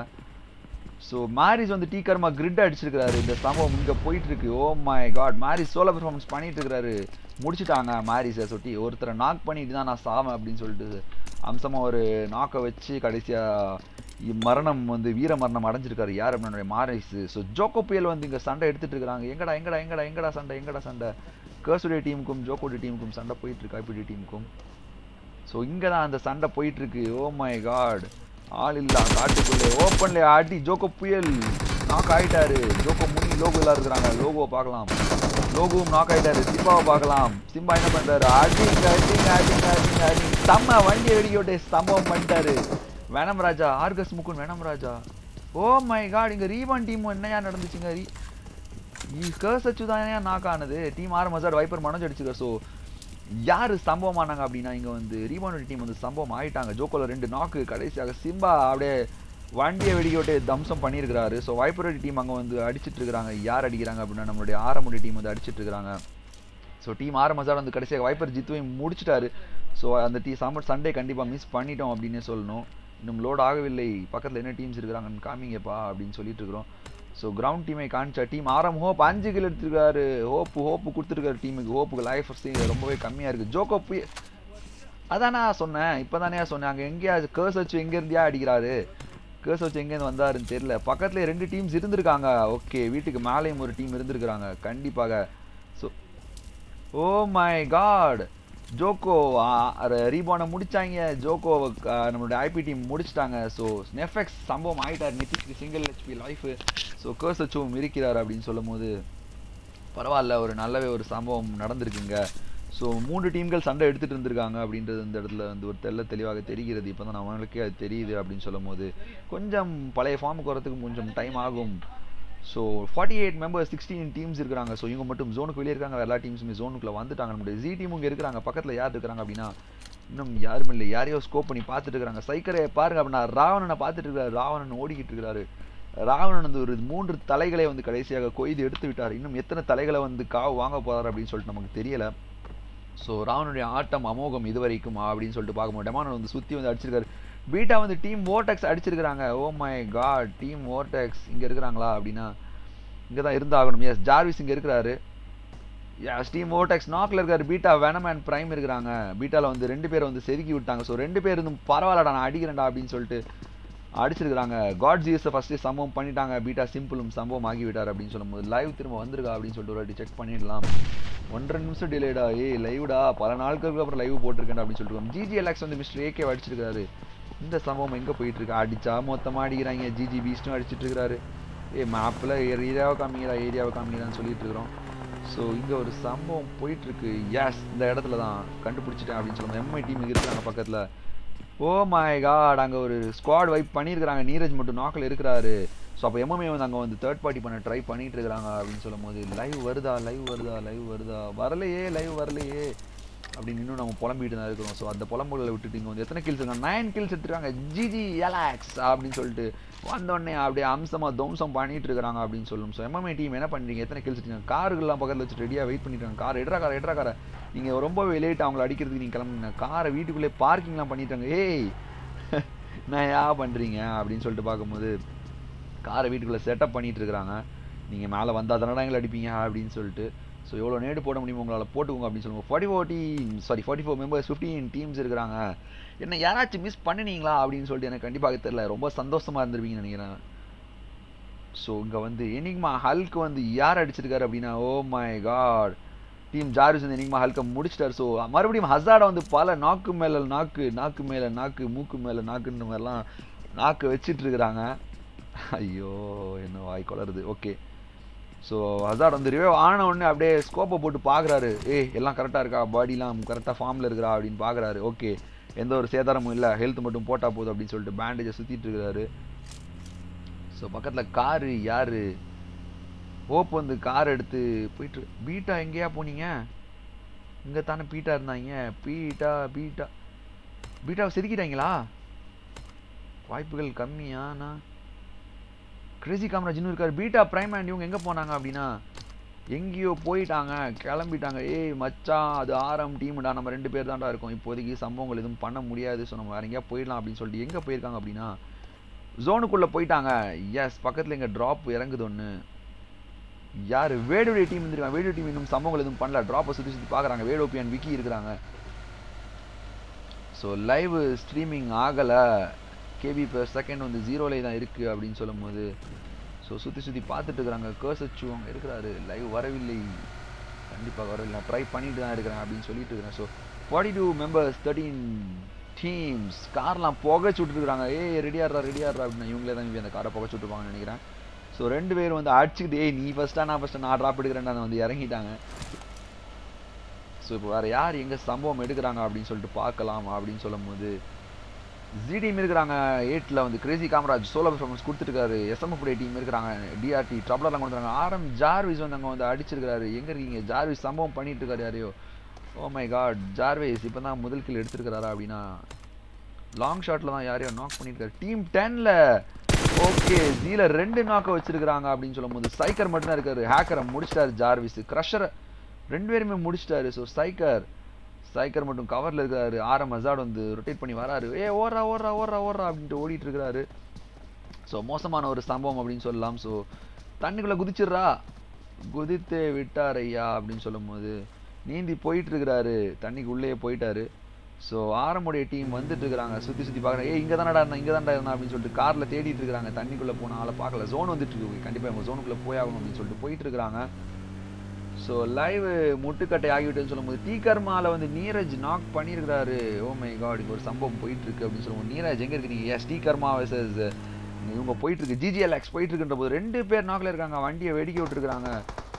S1: ஸோ மாரிஸ் வந்து டீ கர்மா கிரிட் அடிச்சிருக்கிறாரு இந்த சம்பவம் இங்கே போயிட்டு இருக்கு oh my god Maris solo performance பண்ணிட்டு இருக்கிறாரு முடிச்சிட்டாங்க மாரிஸை சொட்டி ஒருத்தரை நாக் பண்ணிட்டு தான் நான் சாவேன் அப்படின்னு சொல்லிட்டு அம்சமாக ஒரு நாக்கை வச்சு கடைசியாக மரணம் வந்து வீர மரணம் அடைஞ்சிருக்காரு யார் அப்படின்னா மாரிஸ் ஸோ ஜோக்கோ புயல் வந்து இங்கே சண்டை எடுத்துட்டு இருக்காங்க எங்கடா எங்கடா எங்கடா எங்கடா சண்டை எங்கடா சண்டை கேர்ஸுடைய டீமுக்கும் ஜோக்கோடைய டீமுக்கும் சண்டை போயிட்டு இருக்கு ஐபிடி டீமுக்கும் ஸோ இங்கே தான் அந்த சண்டை போயிட்டு இருக்கு ஓ மை காட் ஆள் இல்ல காட்டுக்குள்ளே ஓப்பன்ல அடி ஜோக்கோ புயல் நாக் ஆயிட்டாரு ஜோக்கோ முனி லோகோ எல்லாம் இருக்கிறாங்க லோகோவை பார்க்கலாம் லோகோவும் நாக் ஆயிட்டாரு சிம்பாவை பார்க்கலாம் சிம்பா என்ன பண்றாரு அடிங்க அடிங்க அடிங்க அடிங்க அடிங்க செம்ம வண்டியை வெடிக்க விட்டு சம்பவம் பண்ணிட்டாரு வேணம் ராஜா ஆர்கஸ் முக்குன் வேணம் ராஜா ஓ மை காட் இங்க ரீவான் டீம் என்னையா நடந்துச்சுங்க ரீ கர்ஸ் வச்சு தான் நாக் ஆனது டீம் ஆர் மசாட் வைப்பர் மனோஜ் அடிச்சுக்க ஸோ யார் சம்பவம் ஆனாங்க அப்படின்னா இங்கே வந்து ரீபானோட டீம் வந்து சம்பவம் ஆயிட்டாங்க ஜோக்கோல ரெண்டு நாக்கு கடைசியாக சிம்பா அப்படியே வண்டியை வெடிக்க விட்டு தம்சம் பண்ணியிருக்கிறாரு ஸோ வைப்பரோட டீம் அங்கே வந்து அடிச்சிட்டு இருக்காங்க யார் அடிக்கிறாங்க அப்படின்னா நம்மளுடைய ஆரமுடைய டீம் வந்து அடிச்சிட்டு இருக்காங்க ஸோ டீம் ஆறு மசாலா வந்து கடைசியாக வைப்பர் ஜித்துவை முடிச்சிட்டாரு ஸோ அந்த டீ சம்மர் சண்டே கண்டிப்பாக மிஸ் பண்ணிட்டோம் அப்படின்னே சொல்லணும் இன்னும் லோட் ஆகவில்லை பக்கத்தில் என்ன டீம்ஸ் இருக்கிறாங்கன்னு காமிங்கப்பா அப்படின்னு சொல்லிட்டு இருக்கிறோம் ஸோ கிரவுண்ட் டீமை காமிச்ச டீம் ஆரம் ஹோப் அஞ்சு கில் எடுத்திருக்காரு ஹோப்பு ஹோப்பு கொடுத்துருக்காரு டீமுக்கு ஹோப்புக்கு லைஃப் ரொம்பவே கம்மியாக இருக்குது ஜோக்கோ புய அதான் நான் சொன்னேன் இப்போ தானே சொன்னேன் அங்கே எங்கேயா கேர்ஸ் வச்சு எங்கே இருந்தியா அடிக்கிறாரு கேர்ஸ் வச்சு எங்கேருந்து வந்தாருன்னு தெரியல பக்கத்தில் ரெண்டு டீம்ஸ் இருந்திருக்காங்க ஓகே வீட்டுக்கு மேலேயும் ஒரு டீம் இருந்திருக்கிறாங்க கண்டிப்பாக ஸோ ஓ மை காட் ஜோக்கோ ரீபானை முடிச்சாங்க ஜோக்கோ நம்மளுடைய ஐபி டீம் முடிச்சிட்டாங்க ஸோ நெஃபெக்ஸ் சம்பவம் ஆயிட்டார் நிதிஷ்க்கு சிங்கிள் ஹெச்பி லைஃபு ஸோ கேர்ஸ் வச்சும் இருக்கிறார் அப்படின்னு சொல்லும் போது பரவாயில்ல ஒரு நல்லவே ஒரு சம்பவம் நடந்திருக்குங்க ஸோ மூன்று டீம்கள் சண்டை எடுத்துட்டு இருந்திருக்காங்க அப்படின்றது இந்த இடத்துல வந்து ஒரு தெல்ல தெளிவாக தெரிகிறது இப்போ தான் அவங்களுக்கே அது தெரியுது அப்படின்னு சொல்லும் போது கொஞ்சம் பழைய ஃபார்முக்கு வரதுக்கு கொஞ்சம் டைம் ஆகும் so forty eight members sixteen teams இருக்கிறாங்க ஸோ இவங்க மட்டும் ஜோனுக்கு வெளியே இருக்காங்க எல்லா டீம்ஸுமே ஜோனுக்குள்ள வந்துட்டாங்க நம்மளுடைய ஜி டீம் இங்கே இருக்கிறாங்க பக்கத்தில் யார் இருக்கிறாங்க அப்படின்னா இன்னும் யாரும் இல்லை யாரையோ ஸ்கோப் பண்ணி பார்த்துட்டு இருக்கிறாங்க சைக்கரை பாருங்க அப்படின்னா ராவணனை பார்த்துட்டு இருக்காரு ராவணன் ஓடிக்கிட்டு இருக்கிறாரு ராவணன் வந்து ஒரு மூன்று தலைகளை வந்து கடைசியாக கொய்து எடுத்து விட்டார் இன்னும் எத்தனை தலைகளை வந்து காவு வாங்க போறாரு அப்படின்னு சொல்லிட்டு நமக்கு தெரியல ஸோ ராவனுடைய ஆட்டம் அமோகம் இதுவரைக்கும் அப்படின்னு சொல்லிட்டு பார்க்கும்போது டெமான் வந்து சுற்றி வந்து அடிச்சிருக்காரு பீட்டா வந்து டீம் ஓட்டெக்ஸ் அடிச்சிருக்காங்க ஓ மை காட் டீம் ஓட்டெக்ஸ் இங்கே இருக்கிறாங்களா அப்படின்னா இங்கே தான் இருந்தாகணும் எஸ் ஜார்விஸ் இங்கே இருக்கிறாரு எஸ் டீம் ஓட்டெக்ஸ் நாக்கில் இருக்காரு பீட்டா வெனம் அண்ட் ப்ரைம் இருக்கிறாங்க பீட்டாவில் வந்து ரெண்டு பேரை வந்து செதுக்கி விட்டாங்க ஸோ ரெண்டு பேர் இருந்தும் பரவாயில்லடா நான் அடிக்கிறேன்டா அப்படின்னு சொல்லிட்டு அடிச்சிருக்காங்க காட் ஜிஎஸை ஃபஸ்ட்டு சம்பவம் பண்ணிட்டாங்க பீட்டா சிம்பிளும் சம்பவம் ஆகி விட்டார் அப்படின்னு சொல்லும்போது லைவ் திரும்ப வந்திருக்கா அப்படின்னு சொல்லிட்டு ஒரு வாட்டி செக் பண்ணிடலாம் ஒன்றரை நிமிஷம் டிலேடா ஏய் லைவ்டா பல நாட்களுக்கு அப்புறம் லைவ் போட்டிருக்கேன் அப்படின்னு சொல்லிட்டு ஜிஜி எலக்ஸ் வந்து மிஸ்டர் ஏகே அடிச்சிருக்காரு இந்த சம்பவம் எங்கே போயிட்டு இருக்கு அடிச்சா மொத்தமாக அடிக்கிறாங்க ஜிஜி பீஸ்டும் அடிச்சிட்டு இருக்காரு ஏ மேப்பில் ஏரியாவை காமிக்கிறா ஏரியாவை காமிக்கிறான்னு சொல்லிட்டு இருக்கிறோம் ஸோ இங்கே ஒரு சம்பவம் போயிட்டு இருக்கு எஸ் இந்த இடத்துல தான் கண்டுபிடிச்சிட்டேன் அப்படின்னு சொல்லுவோம் எம்ஐ டீம் இருக்கிறாங்க பக்கத்தில் ஓ மை காட் அங்கே ஒரு ஸ்குவாட் வைப் பண்ணியிருக்கிறாங்க நீரஜ் மட்டும் நாக்கில் இருக்கிறாரு ஸோ அப்போ எம்எம்ஏ வந்து அங்கே வந்து தேர்ட் பார்ட்டி பண்ண ட்ரை பண்ணிட்டு இருக்கிறாங்க அப்படின்னு சொல்லும் போது லைவ் வருதா லைவ் வருதா லைவ் வருதா வரலையே லைவ் வரலையே அப்படின்னு இன்னும் நம்ம புலம்பிட்டு தான் இருக்கிறோம் ஸோ அந்த புலம்புகளை விட்டுட்டு இங்கே வந்து எத்தனை கில்ஸ் இருக்காங்க நைன் கில்ஸ் எடுத்துருக்காங்க ஜிஜி எலாக்ஸ் அப்படின்னு சொல்லிட்டு வந்தோடனே அப்படியே அம்சமாக தம்சம் பண்ணிட்டு இருக்காங்க அப்படின்னு சொல்லும் ஸோ எம்எம்ஏ டீம் என்ன பண்ணுறீங்க எத்தனை கில்ஸ் எடுத்தீங்க காருகள்லாம் பக்கத்தில் வச்சு ரெடியாக வெயிட் பண்ணிட்டு இருக்காங்க கார் எட்ரா கார் எட்ரா காரை நீங்கள் ரொம்பவே லேட் அவங்கள அடிக்கிறதுக்கு நீங்கள் கிளம்புங்க காரை வீட்டுக்குள்ளே பார்க்கிங்லாம் பண்ணிட்டாங்க ஏய் நான் யா பண்ணுறீங்க அப்படின்னு சொல்லிட்டு பார்க்கும்போது காரை வீட்டுக்குள்ளே செட்டப் பண்ணிட்டு இருக்கிறாங்க நீங்கள் மேலே வந்தால் தானடா எங்களை அடிப்பீங்க அப்படின்னு சொல்லிட்டு ஸோ எவ்வளோ நேடு போட முடியுமோ உங்களால் போட்டுக்கோங்க அப்படின்னு சொல்லுவாங்க forty four team sorry forty four members fifteen teams இருக்கிறாங்க என்ன யாராச்சும் மிஸ் பண்ணினீங்களா அப்படின்னு சொல்லிட்டு எனக்கு கண்டிப்பாக தெரியல ரொம்ப சந்தோஷமாக இருந்திருப்பீங்கன்னு நினைக்கிறேன் ஸோ இங்கே வந்து எனிக்மா ஹல்க் வந்து யார் அடிச்சிருக்காரு அப்படின்னா oh my god team Jarvis வந்து எனிக்மா ஹல்கை முடிச்சிட்டார் ஸோ மறுபடியும் ஹசாடை வந்து பல நாக்கு மேலே நாக்கு நாக்கு மேலே நாக்கு மூக்கு மேலே நாக்குன்ற மாதிரிலாம் நாக்கு வச்சிட்டு இருக்கிறாங்க ஐயோ என்ன வாய் குளருது ஓகே ஸோ ஹசார்ட் வந்து ரிவைவ் ஆன உடனே அப்படியே ஸ்கோப்பை போட்டு பார்க்குறாரு ஏய் எல்லாம் கரெக்டாக இருக்கா பாடிலாம் கரெக்டாக ஃபார்மில் இருக்கிறா அப்படின்னு பார்க்குறாரு ஓகே எந்த ஒரு சேதாரமும் இல்லை ஹெல்த் மட்டும் போட்டால் போதும் அப்படின்னு சொல்லிட்டு பேண்டேஜை சுற்றிட்டு இருக்கிறாரு ஸோ பக்கத்தில் காரு யார் ஹோப் வந்து கார் எடுத்து போயிட்டு பீட்டா எங்கேயா போனீங்க இங்கே தானே பீட்டா இருந்தாங்க பீட்டா பீட்டா பீட்டாவை செதுக்கிட்டாங்களா வாய்ப்புகள் கம்மியாண்ணா கிரேசி காமராஜ் இன்னும் இருக்காரு பீட்டா பிரைம் அண்ட் இவங்க எங்கே போனாங்க அப்படின்னா எங்கேயோ போயிட்டாங்க கிளம்பிட்டாங்க ஏய் மச்சான் அது ஆரம் டீமுடா நம்ம ரெண்டு பேர் தான்டா இருக்கோம் இப்போதைக்கு சம்பவங்கள் எதுவும் பண்ண முடியாது ஸோ நம்ம வேற எங்கேயா போயிடலாம் அப்படின்னு சொல்லிட்டு எங்கே போயிருக்காங்க அப்படின்னா ஜோனுக்குள்ளே போயிட்டாங்க எஸ் பக்கத்தில் எங்கள் ட்ராப் இறங்குது ஒன்று யார் வேடுடைய டீம் இருந்திருக்காங்க வேடு டீம் இன்னும் சம்பவங்கள் எதுவும் பண்ணல ட்ராப்பை சுற்றி சுற்றி பார்க்குறாங்க வேடோப்பி அண்ட் விக்கி இருக்கிறாங்க ஸோ லைவ் ஸ்ட்ரீமிங் ஆகலை கேபி per செகண்ட் வந்து ஜீரோலே தான் இருக்குது அப்படின்னு சொல்லும்போது ஸோ சுற்றி சுற்றி பார்த்துட்டு இருக்கிறாங்க கேர்சச்சு அங்கே இருக்கிறாரு லைவ் வரவில்லை கண்டிப்பாக வரவில்லை நான் ட்ரை பண்ணிட்டு தான் இருக்கிறேன் அப்படின்னு சொல்லிட்டு இருக்கிறேன் so forty two members thirteen teams கார்லாம் புகைச்சு விட்டுருக்காங்க ஏய் ரெடியாடுறா ரெடியாடுறா அப்படின்னு இவங்களே தான் அந்த காரை புகைச்சு விட்டுருப்பாங்கன்னு நினைக்கிறேன் ஸோ ரெண்டு பேரும் வந்து அடிச்சுக்கிட்டு ஏய் நீ ஃபஸ்ட்டா நான் ஃபஸ்ட்டு நான் ட்ராப் எடுக்கிறேன்னு வந்து இறங்கிட்டாங்க ஸோ இப்போ வேறு யார் எங்கே சம்பவம் எடுக்கிறாங்க அப்படின்னு சொல்லிட்டு பார்க்கலாம் அப்படின்னு சொல்லும்போது ஜிடிஎம் இருக்கிறாங்க எயிட்டில் வந்து கிரேசி காமராஜ் சோலோ பெர்ஃபார்மன்ஸ் கொடுத்துருக்காரு எஸ்எம்எஃப் டீம் இருக்கிறாங்க டிஆர்டி ட்ரபிளர்லாம் கொடுத்துருக்காங்க ஆர்எம் ஜார்விஸ் வந்து அங்கே வந்து அடிச்சிருக்காரு எங்கே இருக்கீங்க ஜார்விஸ் சம்பவம் பண்ணிட்டு இருக்காரு யாரையோ ஓ மை காட் ஜார்வேஸ் இப்போ தான் முதல் கில் எடுத்திருக்கிறாரா அப்படின்னா லாங் ஷாட்டில் தான் யாரையோ நாக் பண்ணியிருக்காரு டீம் டென்னில் ஓகே ஜீல ரெண்டு நாக்கை வச்சிருக்கிறாங்க அப்படின்னு சொல்லும்போது சைக்கர் மட்டும் தான் இருக்காரு ஹேக்கரை முடிச்சிட்டாரு ஜார்விஸ் க்ரஷரை ரெண்டு பேருமே முடிச்சிட்டாரு ஸோ சைக்கர் சைக்கர் மட்டும் கவரில் இருக்காரு ஆரம் ஹசார்ட் வந்து ரொட்டேட் பண்ணி வராரு ஏ ஓடுறா ஓடுறா ஓடுறா ஓடுறா அப்படின்ட்டு ஓடிட்டு இருக்கிறாரு ஸோ மோசமான ஒரு சம்பவம் அப்படின்னு சொல்லலாம் ஸோ தண்ணிக்குள்ளே குதிச்சிடுறா குதித்து விட்டார் ஐயா அப்படின்னு சொல்லும்போது நீந்தி போயிட்டு இருக்கிறாரு தண்ணிக்கு உள்ளே போயிட்டாரு ஸோ ஆரமுடைய டீம் வந்துட்டு இருக்கிறாங்க சுற்றி சுற்றி பார்க்குறாங்க ஏ இங்கே தானடா இருந்தா இங்கே தானடா இருந்தா அப்படின்னு சொல்லிட்டு காரில் தேடிட்டு இருக்காங்க தண்ணிக்குள்ளே போன ஆளை பார்க்கல ஜோன் வந்துட்டு இருக்கு கண்டிப்பாக இவங்க ஜோனுக்குள்ளே போயாகணும் அப்படின்னு சொல்லிட்டு போயிட்டு இருக்கிறாங்க ஸோ லைவ் முட்டுக்கட்டை ஆகிவிட்டுன்னு சொல்லும்போது டீ கர்மாவில் வந்து நீரஜ் நாக் பண்ணியிருக்கிறாரு ஓ மை காட் இங்கே ஒரு சம்பவம் போயிட்டு இருக்கு அப்படின்னு சொல்லுவோம் நீரஜ் எங்கே இருக்கீங்க எஸ் டீ கர்மா வர்சஸ் இவங்க போயிட்டு இருக்கு ஜிஜிஎல்எக்ஸ் போயிட்டு இருக்குன்ற போது ரெண்டு பேர் நாக்கில் இருக்காங்க வண்டியை வெடிக்க விட்டுருக்காங்க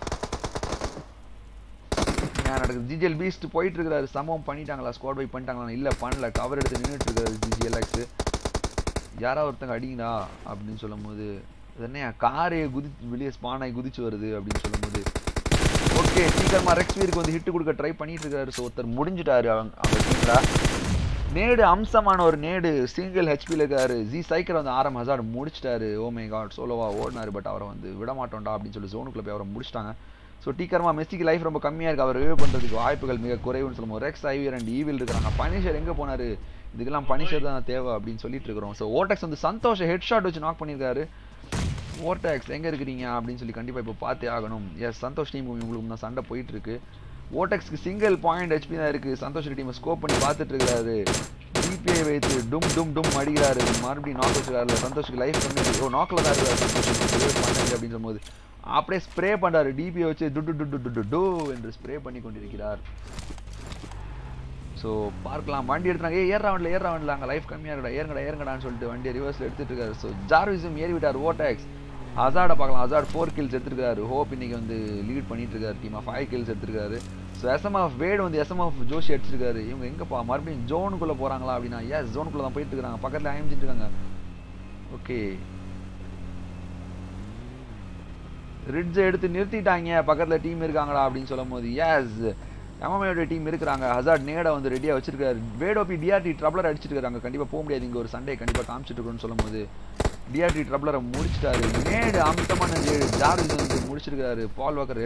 S1: நடக்குது ஜிஜிஎல் பீஸ்ட் போயிட்டு இருக்கிறாரு சம்பவம் பண்ணிட்டாங்களா ஸ்குவாட் பை பண்ணிட்டாங்களா இல்லை பண்ணல கவர் எடுத்து நின்றுட்டு இருக்காரு ஜிஜிஎல்எக்ஸ் யாரா ஒருத்தங்க அடிங்கடா அப்படின்னு சொல்லும்போது என்ன காரே குதிச்சு வெளியே ஸ்பான் ஆகி குதிச்சு வருது அப்படின்னு சொல்லும்போது ஓகே சீக்கிரமா ரெக்ஸ் வீருக்கு வந்து ஹிட் கொடுக்க ட்ரை பண்ணிட்டு இருக்காரு ஸோ ஒருத்தர் முடிஞ்சிட்டாரு அவங்க அவங்க டீம்ல நேடு அம்சமான ஒரு நேடு சிங்கிள் ஹெச்பியில் இருக்காரு ஜி சைக்கர் வந்து ஆரம் ஹசார்ட் முடிச்சிட்டாரு ஓ மை காட் சோலோவா ஓடினாரு பட் அவரை வந்து விட மாட்டோம்டா அப்படின்னு சொல்லி ஜோனுக்குள்ள போய் அவரை முடிச்சிட்டாங்க ஸோ டீக்கர்மா மெஸ்ஸிக்கு லைஃப் ரொம்ப கம்மியாக இருக்குது அவர் ரிவ்யூ பண்ணுறதுக்கு வாய்ப்புகள் மிக குறைவுன்னு சொல்லுவோம் ரெக்ஸ் ஐவியர் அண்ட் ஈவில் இருக்கிறாங்க பனிஷர் எங்கே போனார் இதுக்கெல்லாம் பனிஷர் தான் தேவை அப்படின்னு சொல்லிட்டு இருக்கிறோம் ஸோ ஓட்டெக்ஸ் வந்து சந்தோஷ ஹெட் ஷாட் வச்சு நாக் பண்ணியிருக்காரு ஓட்டெக்ஸ் எங்கே இருக்கிறீங்க அப்படின்னு சொல்லி கண்டிப்பாக இப்போ பார்த்தே ஆகணும் எஸ் சந்தோஷ் டீம் உங்களுக்கு தான் சண்டை போயிட்டு இருக்கு ஓட்டெக்ஸ்க்கு சிங்கிள் பாயிண்ட் ஹெச்பி தான் இருக்குது சந்தோஷ் டீமை ஸ்கோப் பண்ணி பார்த்துட்டு இருக்காரு டிபிஐ வைத்து டும் டும் டும் அடிக்கிறாரு மறுபடியும் நாக் வச்சுக்காருல சந்தோஷுக்கு லைஃப் கம்மி ஓ நாக்கில் தான் இருக்காரு சந்தோஷ் பண்ணல அப்படின்னு சொல்லும்போது அப்படியே ஸ்ப்ரே பண்றாரு டிபியை வச்சு டு டு டு டு டு டு என்று ஸ்ப்ரே பண்ணி கொண்டிருக்கிறார் ஸோ பார்க்கலாம் வண்டி எடுத்துறாங்க ஏ ஏர் ரவுண்டில் ஏர் ரவுண்டில் அங்கே லைஃப் கம்மியாக இருக்கடா ஏறுங்கடா ஏறுங்கடான்னு சொல்லிட்டு வண்டியை ரிவர்ஸில் எடுத்துட்டு இருக்காரு ஸோ ஜார்விஸும் ஏறி விட்டார் ஓடாக்ஸ் அசாடை பார்க்கலாம் அசாட் ஃபோர் கில்ஸ் எடுத்துருக்காரு ஹோப் இன்னைக்கு வந்து லீட் பண்ணிட்டு இருக்காரு டீமாக ஃபைவ் கில்ஸ் எடுத்துருக்காரு ஸோ எஸ்எம்எஃப் வேடு வந்து எஸ்எம்எஃப் ஜோஷி அடிச்சிருக்காரு இவங்க எங்கப்பா மறுபடியும் ஜோனுக்குள்ளே போகிறாங்களா அப்படின்னா எஸ் ஜோனுக்குள்ளே தான் போயிட்டு இருக்காங்க பக்கத்தில் ஐஎம்ஜிட்டு இருக்காங்க ஓகே ரிட்ஜை எடுத்து நிறுத்திட்டாங்க பக்கத்தில் டீம் இருக்காங்களா அப்படின்னு சொல்லும் போது எஸ் எம்எம்ஏட டீம் இருக்கிறாங்க ஹசார்ட் நேடை வந்து ரெடியாக வச்சிருக்காரு வேடோபி டிஆர்டி ட்ரப்ளர் அடிச்சிட்டு இருக்காங்க கண்டிப்பாக போக முடியாது இங்கே ஒரு சண்டே கண்டிப்பாக காமிச்சிட்டு இருக்கோன்னு சொல்லும் போது டிஆர்டி ட்ரப்ளரை முடிச்சிட்டாரு நேடு அமித்தமான நேடு ஜார்ஜ் வந்து முடிச்சிருக்காரு பால் வாக்கர்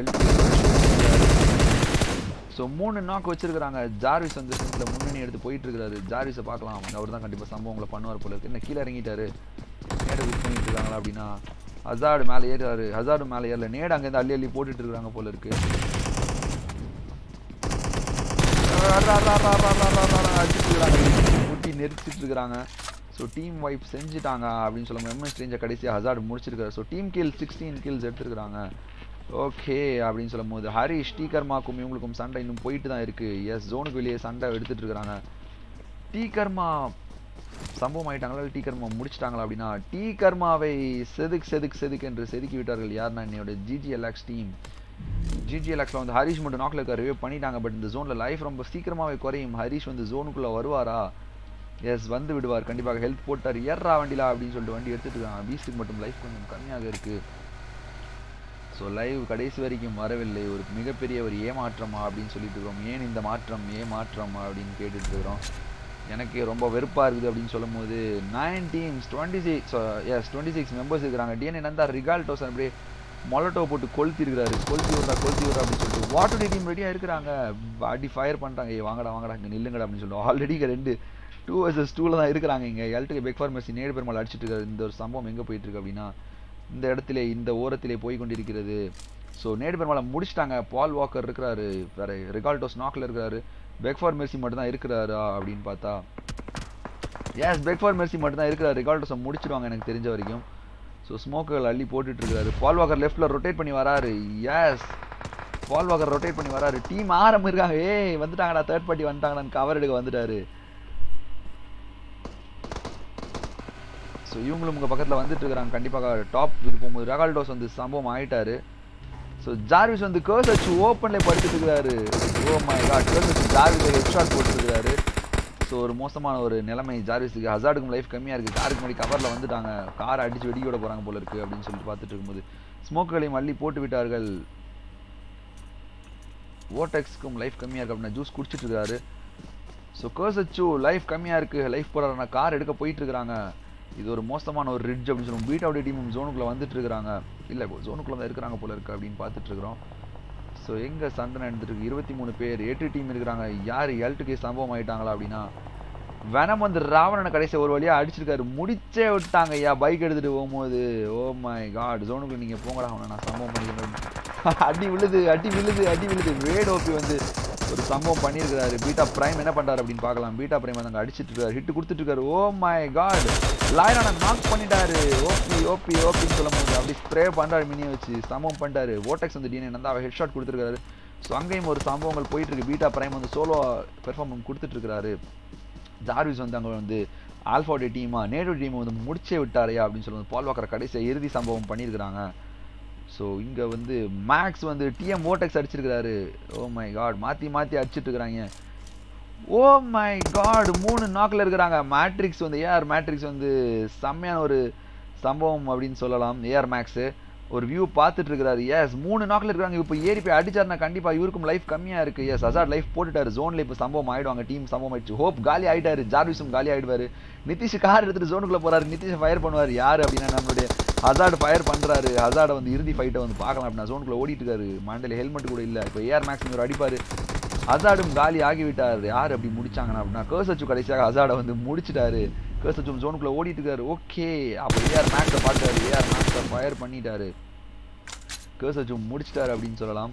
S1: ஸோ மூணு நாக் வச்சிருக்காங்க ஜார்விஸ் வந்து ஃப்ரண்ட்ல முன்னணி எடுத்து போயிட்டு இருக்காரு ஜார்விஸை பார்க்கலாம் அவர் தான் கண்டிப்பாக சம்பவங்களை பண்ணுவார் போல இருக்கு என்ன கீழே இறங்கிட்டாரு நேடை புக் பண்ணிட்டு இருக்காங்களா அப்படின்னா ஹசார்டு மேலே ஏறாரு ஹசார்டு மேலே ஏறல நேடு அங்கேருந்து அள்ளி அள்ளி போட்டுட்டு இருக்காங்க போல இருக்கு முட்டி நெரிச்சிட்டு இருக்கிறாங்க ஸோ டீம் வைப் செஞ்சுட்டாங்க அப்படின்னு சொல்லும்போது எம்எஸ் ரேஞ்சை கடைசியாக ஹசார்டு முடிச்சிருக்காரு so team kill sixteen kills எடுத்துருக்காங்க ஓகே அப்படின்னு சொல்லும் போது ஹரிஷ் டீகர்மாக்கும் இவங்களுக்கும் சண்டை இன்னும் போயிட்டு தான் இருக்கு எஸ் ஜோனுக்கு வெளியே சண்டை எடுத்துட்டு இருக்கிறாங்க டீகர்மா சம்பவம் ஆயிட்டாங்களா டீ கர்மா முடிச்சிட்டாங்களா அப்படின்னா டீ கர்மாவை செதுக் செதுக் செதுக் என்று செதுக்கி விட்டார்கள் யாருன்னா என்னோட ஜிஜிஎல்எக்ஸ் டீம் ஜிஜிஎல்எக்ஸில் வந்து ஹரிஷ் மட்டும் நாக்கில் இருக்க ரிவே பண்ணிட்டாங்க பட் இந்த ஜோனில் லைஃப் ரொம்ப சீக்கிரமாகவே குறையும் ஹரிஷ் வந்து ஜோனுக்குள்ளே வருவாரா எஸ் வந்து விடுவார் கண்டிப்பாக ஹெல்த் போட்டார் ஏறா வண்டிலா அப்படின்னு சொல்லிட்டு வண்டி எடுத்துட்டு இருக்காங்க பீஸ்ட்டுக்கு மட்டும் லைஃப் கொஞ்சம் கம்மியாக இருக்குது ஸோ லைவ் கடைசி வரைக்கும் வரவில்லை ஒரு மிகப்பெரிய ஒரு ஏமாற்றமா அப்படின்னு சொல்லிட்டு இருக்கோம் ஏன் இந்த மாற்றம் ஏமாற்றம் அப்படின்னு கேட்டுட்டு இருக்கிறோம் எனக்கு ரொம்ப வெறுப்பாக இருக்குது அப்படின்னு சொல்லும் போது nine teams twenty six yes twenty six members இருக்கிறாங்க டிஎன்ஏ நந்தா ரிகால்டோஸ் அப்படியே மொலட்டோ போட்டு கொளுத்தி இருக்கிறாரு கொளுத்தி விட்றா கொளுத்தி விட்றா அப்படின்னு சொல்லிட்டு வாட்டர் டி டீம் ரெடியாக இருக்கிறாங்க அடி ஃபயர் பண்ணுறாங்க ஏ வாங்கடா வாங்கடா இங்கே நில்லுங்கடா அப்படின்னு சொல்லிட்டு ஆல்ரெடி இங்கே ரெண்டு டூ வர்சஸ் டூவில் தான் இருக்கிறாங்க இங்கே எல்ட்டுக்கு பெக் ஃபார்மசி நேடு பெருமாள் அடிச்சிட்டு இருக்காரு இந்த ஒரு சம்பவம் எங்கே போயிட்டு இருக்கு அப்படின்னா இந்த இடத்துல இந்த ஓரத்திலே போய் கொண்டிருக்கிறது ஸோ நேடு பெருமாளை முடிச்சிட்டாங்க பால் வாக்கர் இருக்கிறாரு வேற ரிகால்டோஸ் நாக்கில் இருக்கிறாரு பெக் ஃபார் மெர்சி மட்டும் தான் இருக்கிறாரா அப்படின்னு பார்த்தா எஸ் பெக் ஃபார் மெர்சி மட்டும் தான் இருக்கிறாரு ரிகால்டோஸை முடிச்சிடுவாங்க எனக்கு தெரிஞ்ச வரைக்கும் ஸோ ஸ்மோக்குகள் அள்ளி போட்டுட்டு இருக்காரு பால் வாக்கர் லெஃப்டில் ரொட்டேட் பண்ணி வராரு எஸ் பால் வாக்கர் ரொட்டேட் பண்ணி வராரு டீம் ஆரம் இருக்காங்க ஏய் வந்துட்டாங்கடா தேர்ட் பார்ட்டி வந்துட்டாங்கடான்னு கவர் எடுக்க வந்துட்டாரு ஸோ இவங்களும் உங்கள் பக்கத்தில் வந்துட்டு இருக்கிறாங்க கண்டிப்பாக டாப் இது போகும்போது ரெகால்டோஸ் வந்து சம்பவம் ஆயிட்டாரு ஸோ ஜார்விஸ் வந்து கேர்ஸ் வச்சு ஓப்பன்லேயே படுத்துட்டு இருக்கிறாரு ஓ மை காட் கேர்ஸ் வச்சு ஜார்விஸ் ஹெட் ஷாட் போட்டுருக்காரு ஸோ ஒரு மோசமான ஒரு நிலைமை ஜார்விஸுக்கு ஹசார்டுக்கும் லைஃப் கம்மியாக இருக்குது காருக்கு முன்னாடி கவரில் வந்துட்டாங்க காரை அடித்து வெடி விட போகிறாங்க போல இருக்குது அப்படின்னு சொல்லிட்டு பார்த்துட்டு இருக்கும்போது ஸ்மோக்குகளையும் அள்ளி போட்டு விட்டார்கள் ஓட்டெக்ஸ்க்கும் லைஃப் கம்மியாக இருக்குது அப்படின்னா ஜூஸ் குடிச்சிட்டு இருக்காரு ஸோ கேர்சச்சு லைஃப் கம்மியாக இருக்குது லைஃப் போடுறாங்க கார் எடுக்க போயிட்டு இருக்கிறாங்க இது ஒரு மோசமான ஒரு ரிட்ஜ் அப்படின்னு சொல்லுவோம் பீட் அவுட் டீமும் ஜோனுக்குள்ளே வந்துட்டு இருக்கிறாங்க இல்லை ஜோனுக்குள்ளே தான் இருக்கிறாங்க போல இருக்கு அப்படின்னு பார்த்துட்டு இருக்கிறோம் ஸோ எங்கே சண்டை நடந்துருக்கு இருபத்தி மூணு பேர் எட்டு டீம் இருக்கிறாங்க யார் எல்ட்டுக்கு சம்பவம் ஆயிட்டாங்களா அப்படின்னா வெனம் வந்து ராவணனை கடைசி ஒரு வழியாக அடிச்சிருக்காரு முடிச்சே விட்டாங்க ஐயா பைக் எடுத்துகிட்டு போகும்போது ஓ மை காட் ஜோனுக்குள்ள நீங்கள் போங்கடா அவனை நான் சம்பவம் பண்ணிக்கிறேன் அடி விழுது அடி விழுது அடி விழுது வேடோப்பி வந்து ஒரு சம்பவம் பண்ணியிருக்கிறாரு பீட்டா பிரைம் என்ன பண்ணுறாரு அப்படின்னு பார்க்கலாம் பீட்டா பிரைம் வந்து அங்கே அடிச்சிட்டு இருக்காரு ஹிட் கொடுத்துட்டு இருக்காரு ஓ மை காட் லாயரான நாக் பண்ணிட்டாரு ஓபி ஓபி ஓபின்னு சொல்லும் போது அப்படி ஸ்ப்ரே பண்ணுறாரு மினியை வச்சு சம்பவம் பண்ணிட்டாரு ஓட்டெக்ஸ் வந்து டிஎன்ஏ வந்து அவர் ஹெட் ஷாட் கொடுத்துருக்காரு ஸோ அங்கேயும் ஒரு சம்பவங்கள் போயிட்டு இருக்கு பீட்டா பிரைம் வந்து சோலோ பெர்ஃபார்மன்ஸ் கொடுத்துட்டு இருக்காரு ஜார்விஸ் வந்து அங்கே வந்து ஆல்ஃபாடே டீமா நேடு டீமை வந்து முடிச்சே விட்டாரையா அப்படின்னு சொல்லுவது பால் வாக்கர் கடைசியாக இறுதி சம்பவம் பண்ணியிருக்கிறாங்க ஸோ இங்கே வந்து மேக்ஸ் வந்து டிஎம் ஓட்டெக்ஸ் அடிச்சிருக்கிறாரு ஓ மை காட் மாற்றி மாற்றி அடிச்சிட்டு இருக்கிறாங்க ஓ மை காட் மூணு நாக்கில் இருக்கிறாங்க மேட்ரிக்ஸ் வந்து ஏஆர் மேட்ரிக்ஸ் வந்து செம்மையான ஒரு சம்பவம் அப்படின்னு சொல்லலாம் ஏஆர் மேக்ஸு ஒரு வியூ பார்த்துட்டு இருக்கிறாரு எஸ் மூணு நாக்கில் இருக்காங்க இப்போ ஏறி போய் அடிச்சாருனா கண்டிப்பாக இவருக்கும் லைஃப் கம்மியாக இருக்குது எஸ் அசாட் லைஃப் போட்டுட்டாரு ஜோனில் இப்போ சம்பவம் ஆயிடுவாங்க டீம் சம்பவம் ஆயிடுச்சு ஹோப் காலி ஆயிட்டாரு ஜார்விஸும் காலி ஆயிடுவாரு நிதிஷ் கார் எடுத்துட்டு ஜோனுக்குள்ளே போறாரு நிதிஷ் ஃபயர் பண்ணுவார் யார் அப்படின்னா நம்மளுடைய ஹசார்டு ஃபயர் பண்ணுறாரு ஹசார்டை வந்து இறுதி ஃபைட்டை வந்து பார்க்கலாம் அப்படின்னா ஜோனுக்குள்ளே ஓடிட்டு இருக்காரு மண்டல ஹெல்மெட் கூட இல்லை இப்போ ஏஆர் மேக்ஸ் ஒரு அடிப்பார் ஹசார்டும் காலி ஆகிவிட்டார் யார் அப்படி முடிச்சாங்கன்னா அப்படின்னா கேர்சச்சு கடைசியாக ஹசார்டை வந்து முடிச்சிட்டாரு கேர்சச்சும் ஜோனுக்குள்ளே ஓடிட்டு இருக்காரு ஓகே அப்போ ஏஆர் மேக்ஸை பார்த்தாரு ஏஆர் மேக்ஸை ஃபயர் பண்ணிட்டாரு கேர்சச்சும் முடிச்சிட்டாரு அப்படின்னு சொல்லலாம்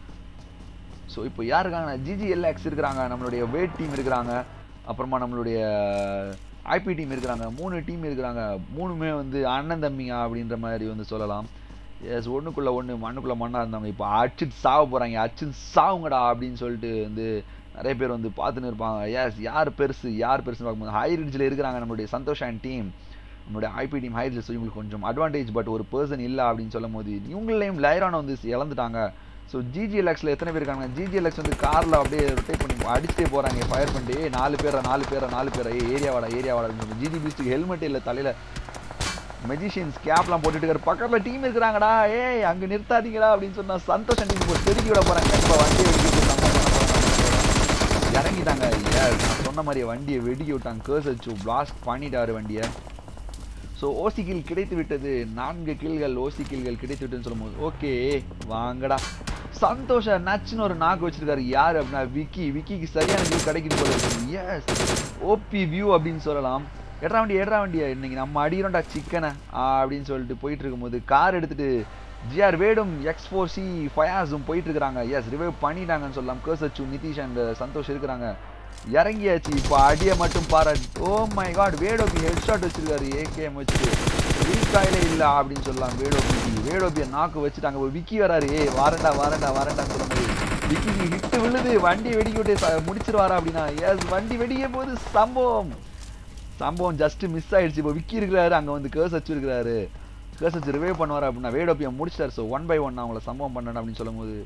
S1: ஸோ இப்போ யார் இருக்காங்கன்னா ஜிஜிஎல்எக்ஸ் இருக்கிறாங்க நம்மளுடைய வேட் டீம் இருக்கிறாங்க அப்புறமா நம்மளுடைய ஐபி டீம் இருக்கிறாங்க மூணு டீம் இருக்கிறாங்க மூணுமே வந்து அண்ணன் தம்பிங்க அப்படின்ற மாதிரி வந்து சொல்லலாம் எஸ் ஒன்றுக்குள்ளே ஒன்று மண்ணுக்குள்ளே மண்ணாக இருந்தவங்க இப்போ அடிச்சுட்டு சாவ போகிறாங்க அடிச்சுட்டு சாவுங்கடா அப்படின்னு சொல்லிட்டு வந்து நிறைய பேர் வந்து பார்த்துன்னு இருப்பாங்க எஸ் யார் பெருசு யார் பெருசுன்னு பார்க்கும்போது ஹை ரிட்ஜில் இருக்கிறாங்க நம்மளுடைய சந்தோஷ் அண்ட் டீம் நம்மளுடைய ஐபி டீம் ஹை ரிட்ஜில் இவங்களுக்கு கொஞ்சம் அட்வான்டேஜ் பட் ஒரு பர்சன் இல்லை அப்படின்னு சொல்லும் போது இவங்களையும் லைரான வந்து இழந்துட்டாங்க ஸோ ஜிஜிஎல்எக்ஸில் எத்தனை பேர் இருக்காங்க ஜிஜிஎல்எக்ஸ் வந்து காரில் அப்படியே ரொட்டேட் பண்ணி அடிச்சுட்டே போகிறாங்க ஃபயர் பண்ணிட்டு "ஏய், நாலு பேரா நாலு பேரா நாலு பேரா ஏ ஏரியா வாடா ஏரியா வாடா அப்படின்னு ஜிஜி பீஸ்ட்டுக்கு ஹெல்மெட் இல்லை தலையில் மெஜிஷியன்ஸ் கேப்லாம் போட்டுட்டு இருக்காரு பக்கத்தில் டீம் இருக்கிறாங்கடா ஏய் அங்கே நிறுத்தாதீங்கடா அப்படின்னு சொன்னா சந்தோஷம் டீம் போட்டு தெருக்கி விட போகிறாங்க கண்டிப்பாக வண்டியை வெடிக்க விட்டு நம்ம பண்ண போறாங்க. இறங்கிட்டாங்க Yes, நான் சொன்ன மாதிரி வண்டியை வெடிக்க விட்டாங்க கேர்ஸ் வச்சு பிளாஸ்ட் பண்ணிட்டாரு வண்டியை ஸோ ஓசி கில் கிடைத்து விட்டது நான்கு கில்கள் ஓசி கில்கள் கிடைத்து விட்டதுன்னு சொல்லும்போது ஓகே வாங்கடா சந்தோஷ நச்சுன்னு ஒரு நாக்கு வச்சிருக்காரு யார் அப்படின்னா விக்கி விக்கிக்கு சரியான வியூ கிடைக்குது போல இருக்கு எஸ் ஓபி வியூ அப்படின்னு சொல்லலாம் எட்ரா வண்டி எட்ரா வண்டியா இன்னைக்கு நம்ம அடிக்கிறோம்டா சிக்கனை அப்படின்னு சொல்லிட்டு போயிட்டு இருக்கும்போது கார் எடுத்துட்டு ஜிஆர் வேடும் எக்ஸ் ஃபோர் சி ஃபயாஸும் போயிட்டு இருக்காங்க எஸ் ரிவைவ் பண்ணிட்டாங்கன்னு சொல்லலாம் கேர்சச்சு நிதிஷ் அண்ட் சந்தோஷ் இருக்கிறாங்க இறங்கியாச்சு இப்போ அடியை மட்டும் பாரு ஓ மை காட் வேடோபி ஹெட் ஷாட் வச்சிருக்காரு ஏகேஎம் வச்சுட்டு ரீகாயிலே இல்ல அப்படின்னு சொல்லலாம் வேடோபி வேடோபியை நாக்கு வச்சுட்டாங்க இப்போ விக்கி வராரு ஏ வாரண்டா வாரண்டா வாரண்டான்னு சொல்ல மாதிரி விக்கிக்கு ஹிட்டு விழுது வண்டி வெடிக்க விட்டு ச- முடிச்சிருவாரா அப்படின்னா எஸ் வண்டி வெடிக்க போது சம்பவம் சம்பவம் ஜஸ்ட் மிஸ் ஆயிடுச்சு இப்போ விக்கி இருக்கிறாரு அங்க வந்து கேர்ஸ் வச்சிருக்கிறாரு கேர்ஸ் வச்சு ரிவைவ் பண்ணுவார் அப்படின்னா வேடோப்பியை முடிச்சிட்டாரு ஸோ ஒன் பை ஒன் அவங்கள சம்பவம் பண்ணணும் அப்படின்னு சொல்லும்போது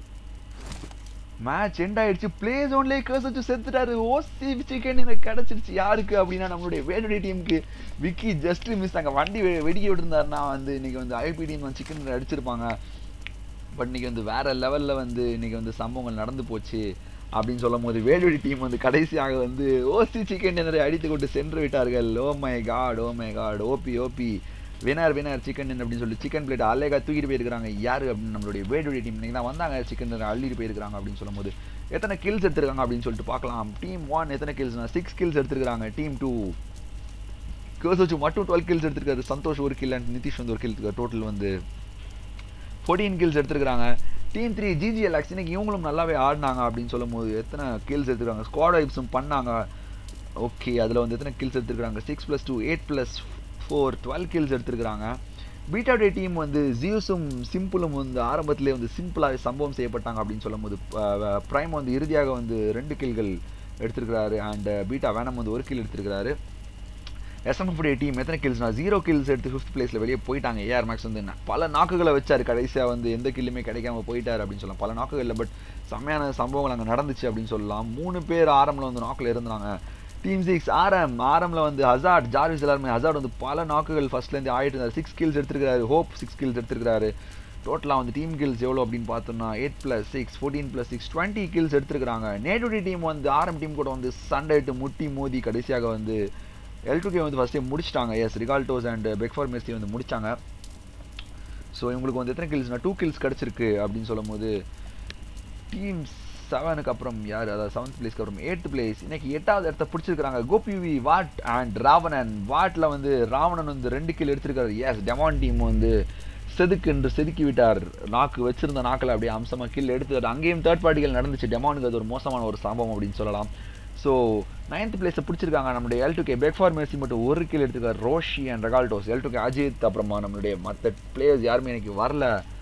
S1: மேட்ச் எண்ட் ஆயிடுச்சு பிளே ஜோன்லேயே கேர்ஸ் வச்சு செத்துட்டாரு ஓசி சிக்கன் எனக்கு கிடைச்சிருச்சு யாருக்கு அப்படின்னா நம்மளுடைய வேணுடைய டீமுக்கு விக்கி ஜஸ்ட் மிஸ் அங்கே வண்டி வெ- வெடிக்க விட்டுருந்தாருன்னா வந்து இன்னைக்கு வந்து ஐபி டீம் வந்து சிக்கன் அடிச்சிருப்பாங்க பட் இன்னைக்கு வந்து வேற லெவல்ல வந்து இன்னைக்கு வந்து சம்பவங்கள் நடந்து போச்சு அப்படின்னு சொல்லும் போது வேலுடி டீம் வந்து கடைசியாக வந்து ஓசி சிக்கன் டின்னரை அடித்து கொண்டு சென்று விட்டார்கள் oh my god oh my god OP OP winner winner chicken dinner அப்படின்னு சொல்லி சிக்கன் பிளேட் அழகா தூக்கிட்டு போயிருக்காங்க யாரு அப்படின்னு நம்மளுடைய வேலுடி டீம் இன்னைக்கு தான் வந்தாங்க சிக்கன் டின்னர் அள்ளிட்டு போயிருக்காங்க அப்படின்னு சொல்லும்போது எத்தனை கில்ஸ் எடுத்திருக்காங்க அப்படின்னு சொல்லிட்டு பார்க்கலாம் டீம் ஒன் எத்தனை கில்ஸ்னா சிக்ஸ் கில்ஸ் எடுத்திருக்காங்க டீம் டூ கேர்ஸ் வச்சு மட்டும் டுவெல் கில்ஸ் எடுத்திருக்காரு சந்தோஷ் ஒரு கில் அண்ட் நிதிஷ் வந்து ஒரு கில் டோட்டல் வந்து ஃபோர்டீன் கில்ஸ் எடுத்திருக்காங்க டீம் த்ரீ ஜிஜிஎல்எக்ஸ் இன்னைக்கு இவங்களும் நல்லாவே ஆடினாங்க அப்படின்னு சொல்லும்போது எத்தனை கில்ஸ் எடுத்துருக்காங்க ஸ்குவாட் வைப்ஸும் பண்ணாங்க ஓகே அதில் வந்து எத்தனை கில்ஸ் எடுத்துருக்காங்க six plus two eight plus four twelve kills எடுத்திருக்காங்க பீட்டா டே டீம் வந்து ஜியூஸும் சிம்பிளும் வந்து ஆரம்பத்திலே வந்து சிம்பிளாக சம்பவம் செய்யப்பட்டாங்க அப்படின்னு சொல்லும்போது ப்ரைம் வந்து இறுதியாக வந்து ரெண்டு கில்கள் எடுத்திருக்கிறாரு அண்ட் பீட்டா வேனம் வந்து ஒரு கில் எடுத்திருக்கிறாரு எஸ்எம்எஃப் டே டீம் எத்தனை கில்ஸ்னா ஜீரோ கில்ஸ் எடுத்து ஃபிஃப்த் பிளேஸில் வெளியே போயிட்டாங்க ஏஆர் மேக்ஸ் வந்து ந- பல நாக்குகளை வச்சாரு கடைசியாக வந்து எந்த கில்லுமே கிடைக்காம போயிட்டாரு அப்படின்னு சொல்லலாம் பல நாக்குகளில் பட் செம்மையான சம்பவங்கள் அங்கே நடந்துச்சு அப்படின்னு சொல்லலாம் மூணு பேர் ஆரம்பில் வந்து நாக்கில் இருந்தாங்க டீம் சிக்ஸ் ஆர்எம் ஆர்எம்ல வந்து ஹசார்ட் ஜார்விஸ் எல்லாருமே ஹசார்ட் வந்து பல நாக்குகள் ஃபர்ஸ்ட்லேருந்து ஆயிட்டு இருந்தார் சிக்ஸ் கில்ஸ் எடுத்திருக்காரு ஹோப் சிக்ஸ் கில்ஸ் எடுத்திருக்காரு டோட்டலாக வந்து டீம் கில்ஸ் எவ்வளோ அப்படின்னு பார்த்தோம்னா eight plus six fourteen plus six twenty kills எடுத்திருக்காங்க நேடுடி டீம் வந்து ஆர்எம் டீம் கூட வந்து சண்டைட்டு முட்டி மோதி கடைசியாக வந்து எல் டூ கே வந்து ஃபஸ்ட்டே முடிச்சிட்டாங்க எஸ் ரிகால்டோஸ் அண்ட் பெக்ஃபார் மெஸ்ஸி வந்து முடிச்சாங்க ஸோ இவங்களுக்கு வந்து எத்தனை கில்ஸ்னா டூ கில்ஸ் கிடச்சிருக்கு அப்படின்னு சொல்லும்போது டீம் செவனுக்கு அப்புறம் யார் அதாவது செவன்த் பிளேஸ்க்கு அப்புறம் எயித் பிளேஸ் இன்னைக்கு எட்டாவது இடத்த பிடிச்சிருக்காங்க கோபிவி வாட் அண்ட் ராவணன் வாட்ல வந்து ராவணன் வந்து ரெண்டு கில் எடுத்திருக்காரு எஸ் டெமான் டீம் வந்து செதுக்கு என்று செதுக்கி விட்டார் நாக்கு வச்சிருந்த நாக்கில் அப்படியே அம்சமா கில் எடுத்து அங்கேயும் தேர்ட் பார்ட்டிகள் நடந்துச்சு டெமானுக்கு அது ஒரு மோசமான ஒரு சம்பவம் அப்படின்னு சொல்லலாம் ஸோ நைன்த் பிளேஸை பிடிச்சிருக்காங்க நம்மளுடைய எல் டூ கே பேக்ஃபார் மெர்சி மட்டும் ஒரு கில் எடுத்துக்கார் ரோஷி அண்ட் ரெகால்டோஸ் எல் டூ கே அஜித் அப்புறமா நம்மளுடைய மற்ற பிளேயர்ஸ் யாருமே எனக்கு வரல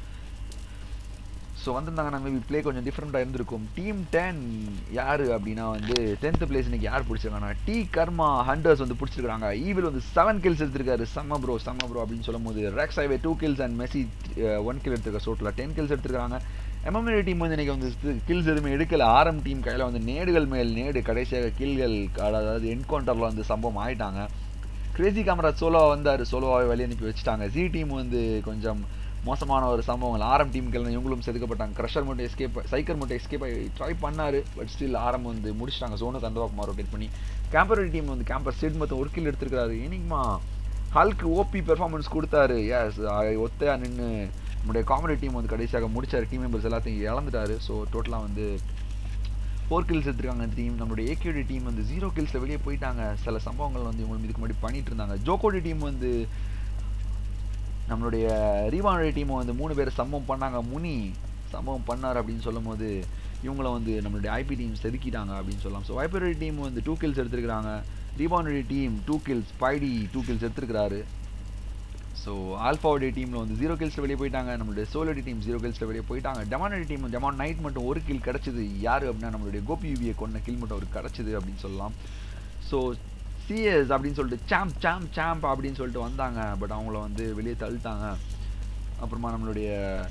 S1: ஸோ வந்திருந்தாங்கன்னா மேபி ப்ளே கொஞ்சம் டிஃப்ரெண்ட்டாக இருந்திருக்கும் டீம் டென் யார் அப்படின்னா வந்து டென்த் பிளேஸ் இன்னைக்கு யார் பிடிச்சிருக்காங்கன்னா டி கர்மா ஹண்டர்ஸ் வந்து பிடிச்சிருக்காங்க ஈவில் வந்து செவன் கில்ஸ் எடுத்திருக்காரு செம்ம ப்ரோ செம்ம ப்ரோ அப்படின்னு சொல்லும்போது ரெக்ஸ் ஹைவே two kills and Messi one kill எடுத்திருக்காரு சோட்டில் டென் கில்ஸ் எடுத்திருக்காங்க எம்எம்ஏ டீம் வந்து இன்னைக்கு வந்து கில்ஸ் எதுவுமே எடுக்கல ஆரம் டீம் கையில் வந்து நேடுகள் மேல் நேடு கடைசியாக கில்கள் அதாவது என்கவுண்டரில் வந்து சம்பவம் ஆயிட்டாங்க கிரேசி கேமரா சோலோவா வந்தார் சோலோவாவை வெளியே அனுப்பி வச்சுட்டாங்க ஜி டீம் வந்து கொஞ்சம் மோசமான ஒரு சம்பவங்கள் ஆரம் டீம்கள் இவங்களும் செதுக்கப்பட்டாங்க க்ரஷர் மட்டும் எஸ்கேப் சைக்கர் மட்டும் எஸ்கேப் ஆகி ட்ரை பண்ணாரு பட் ஸ்டில் ஆரம் வந்து முடிச்சிட்டாங்க சோனுக்கு அந்த பக்கமாக ரொட்டேட் பண்ணி கேம்பர் டீம் வந்து கேம்பர் ஸ்டேட் மொத்தம் ஒரு கில் எடுத்திருக்காரு இனிக்குமா ஹல்க் ஓபி பெர்ஃபார்மன்ஸ் கொடுத்தாரு எஸ் ஒத்தையா நின்று நம்முடைய காமெடி டீம் வந்து கடைசியாக முடிச்சாரு டீம் மெம்பர்ஸ் எல்லாத்தையும் இழந்துட்டாரு ஸோ டோட்டலாக வந்து ஃபோர் கில்ஸ் எடுத்திருக்காங்க இந்த டீம் நம்மளுடைய ஏகேடி டீம் வந்து ஜீரோ கில்ஸில் வெளியே போயிட்டாங்க சில சம்பவங்கள் வந்து இவங்க இதுக்கு முன்னாடி பண்ணிட்டு இருந்தாங்க ஜோகோடி டீம் வந்து நம்மளுடைய ரீவானுடைய டீம் வந்து மூணு பேர் சம்பவம் பண்ணாங்க முனி சம்பவம் பண்ணார் அப்படின்னு சொல்லும் போது இவங்கள வந்து நம்மளுடைய ஐபி டீம் செதுக்கிட்டாங்க அப்படின்னு சொல்லலாம் ஸோ வைப்பரி டீம் வந்து டூ கில்ஸ் எடுத்திருக்கிறாங்க ரீவானுடைய டீம் டூ கில்ஸ் பைடி டூ கில்ஸ் எடுத்திருக்கிறாரு ஸோ ஆல்ஃபாவுடைய டீமில் வந்து ஜீரோ கில்ஸில் வெளியே போயிட்டாங்க நம்மளுடைய சோலோடி டீம் ஜீரோ கில்ஸில் வெளியே போயிட்டாங்க டெமானடி டீம் டெமான் நைட் மட்டும் ஒரு கில் கிடச்சிது யார் அப்படின்னா நம்மளுடைய கோபி யூவியை கொண்ட கில் மட்டும் அவருக்கு கிடச்சிது அப்படின்னு சொல்லலாம் ஸோ சிஎஸ் அப்படின்னு சொல்லிட்டு சாம்ப் சாம்ப் சாம்ப் அப்படின்னு சொல்லிட்டு வந்தாங்க பட் அவங்கள வந்து வெளியே தள்ளிட்டாங்க அப்புறமா நம்மளுடைய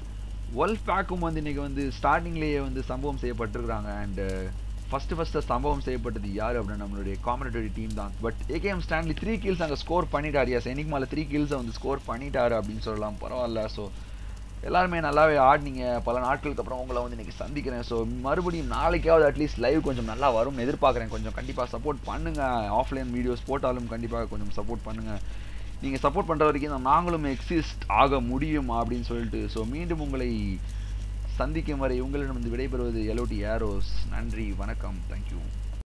S1: ஒல்ஃப் பேக்கும் வந்து இன்னைக்கு வந்து ஸ்டார்டிங்லேயே வந்து சம்பவம் செய்யப்பட்டிருக்கிறாங்க அண்டு ஃபஸ்ட்டு ஃபஸ்ட்டு சம்பவம் செய்யப்பட்டது யார் அப்படின்னா நம்மளுடைய காம்பனேட்டரி டீம் தான் but AKM Stanley three kills அங்கே ஸ்கோர் பண்ணிட்டார் எஸ் என்னைக்கு மேலே த்ரீ கில்ஸை வந்து ஸ்கோர் பண்ணிட்டாரு அப்படின்னு சொல்லலாம் பரவாயில்ல ஸோ எல்லாருமே நல்லாவே ஆடினீங்க பல நாட்களுக்கு அப்புறம் உங்களை வந்து இன்னைக்கு சந்திக்கிறேன் ஸோ மறுபடியும் நாளைக்காவது அட்லீஸ்ட் லைவ் கொஞ்சம் நல்லா வரும்னு எதிர்பார்க்குறேன் கொஞ்சம் கண்டிப்பாக சப்போர்ட் பண்ணுங்கள் ஆஃப்லைன் வீடியோஸ் போட்டாலும் கண்டிப்பாக கொஞ்சம் சப்போர்ட் பண்ணுங்கள் நீங்கள் சப்போர்ட் பண்ணுற வரைக்கும் தான் நாங்களும் எக்ஸிஸ்ட் ஆக முடியும் அப்படின்னு சொல்லிட்டு ஸோ மீண்டும் உங்களை சந்திக்கும் வரை உங்களிடம் வந்து விடைபெறுவது எலோடி ஏரோஸ் நன்றி வணக்கம் தேங்க்யூ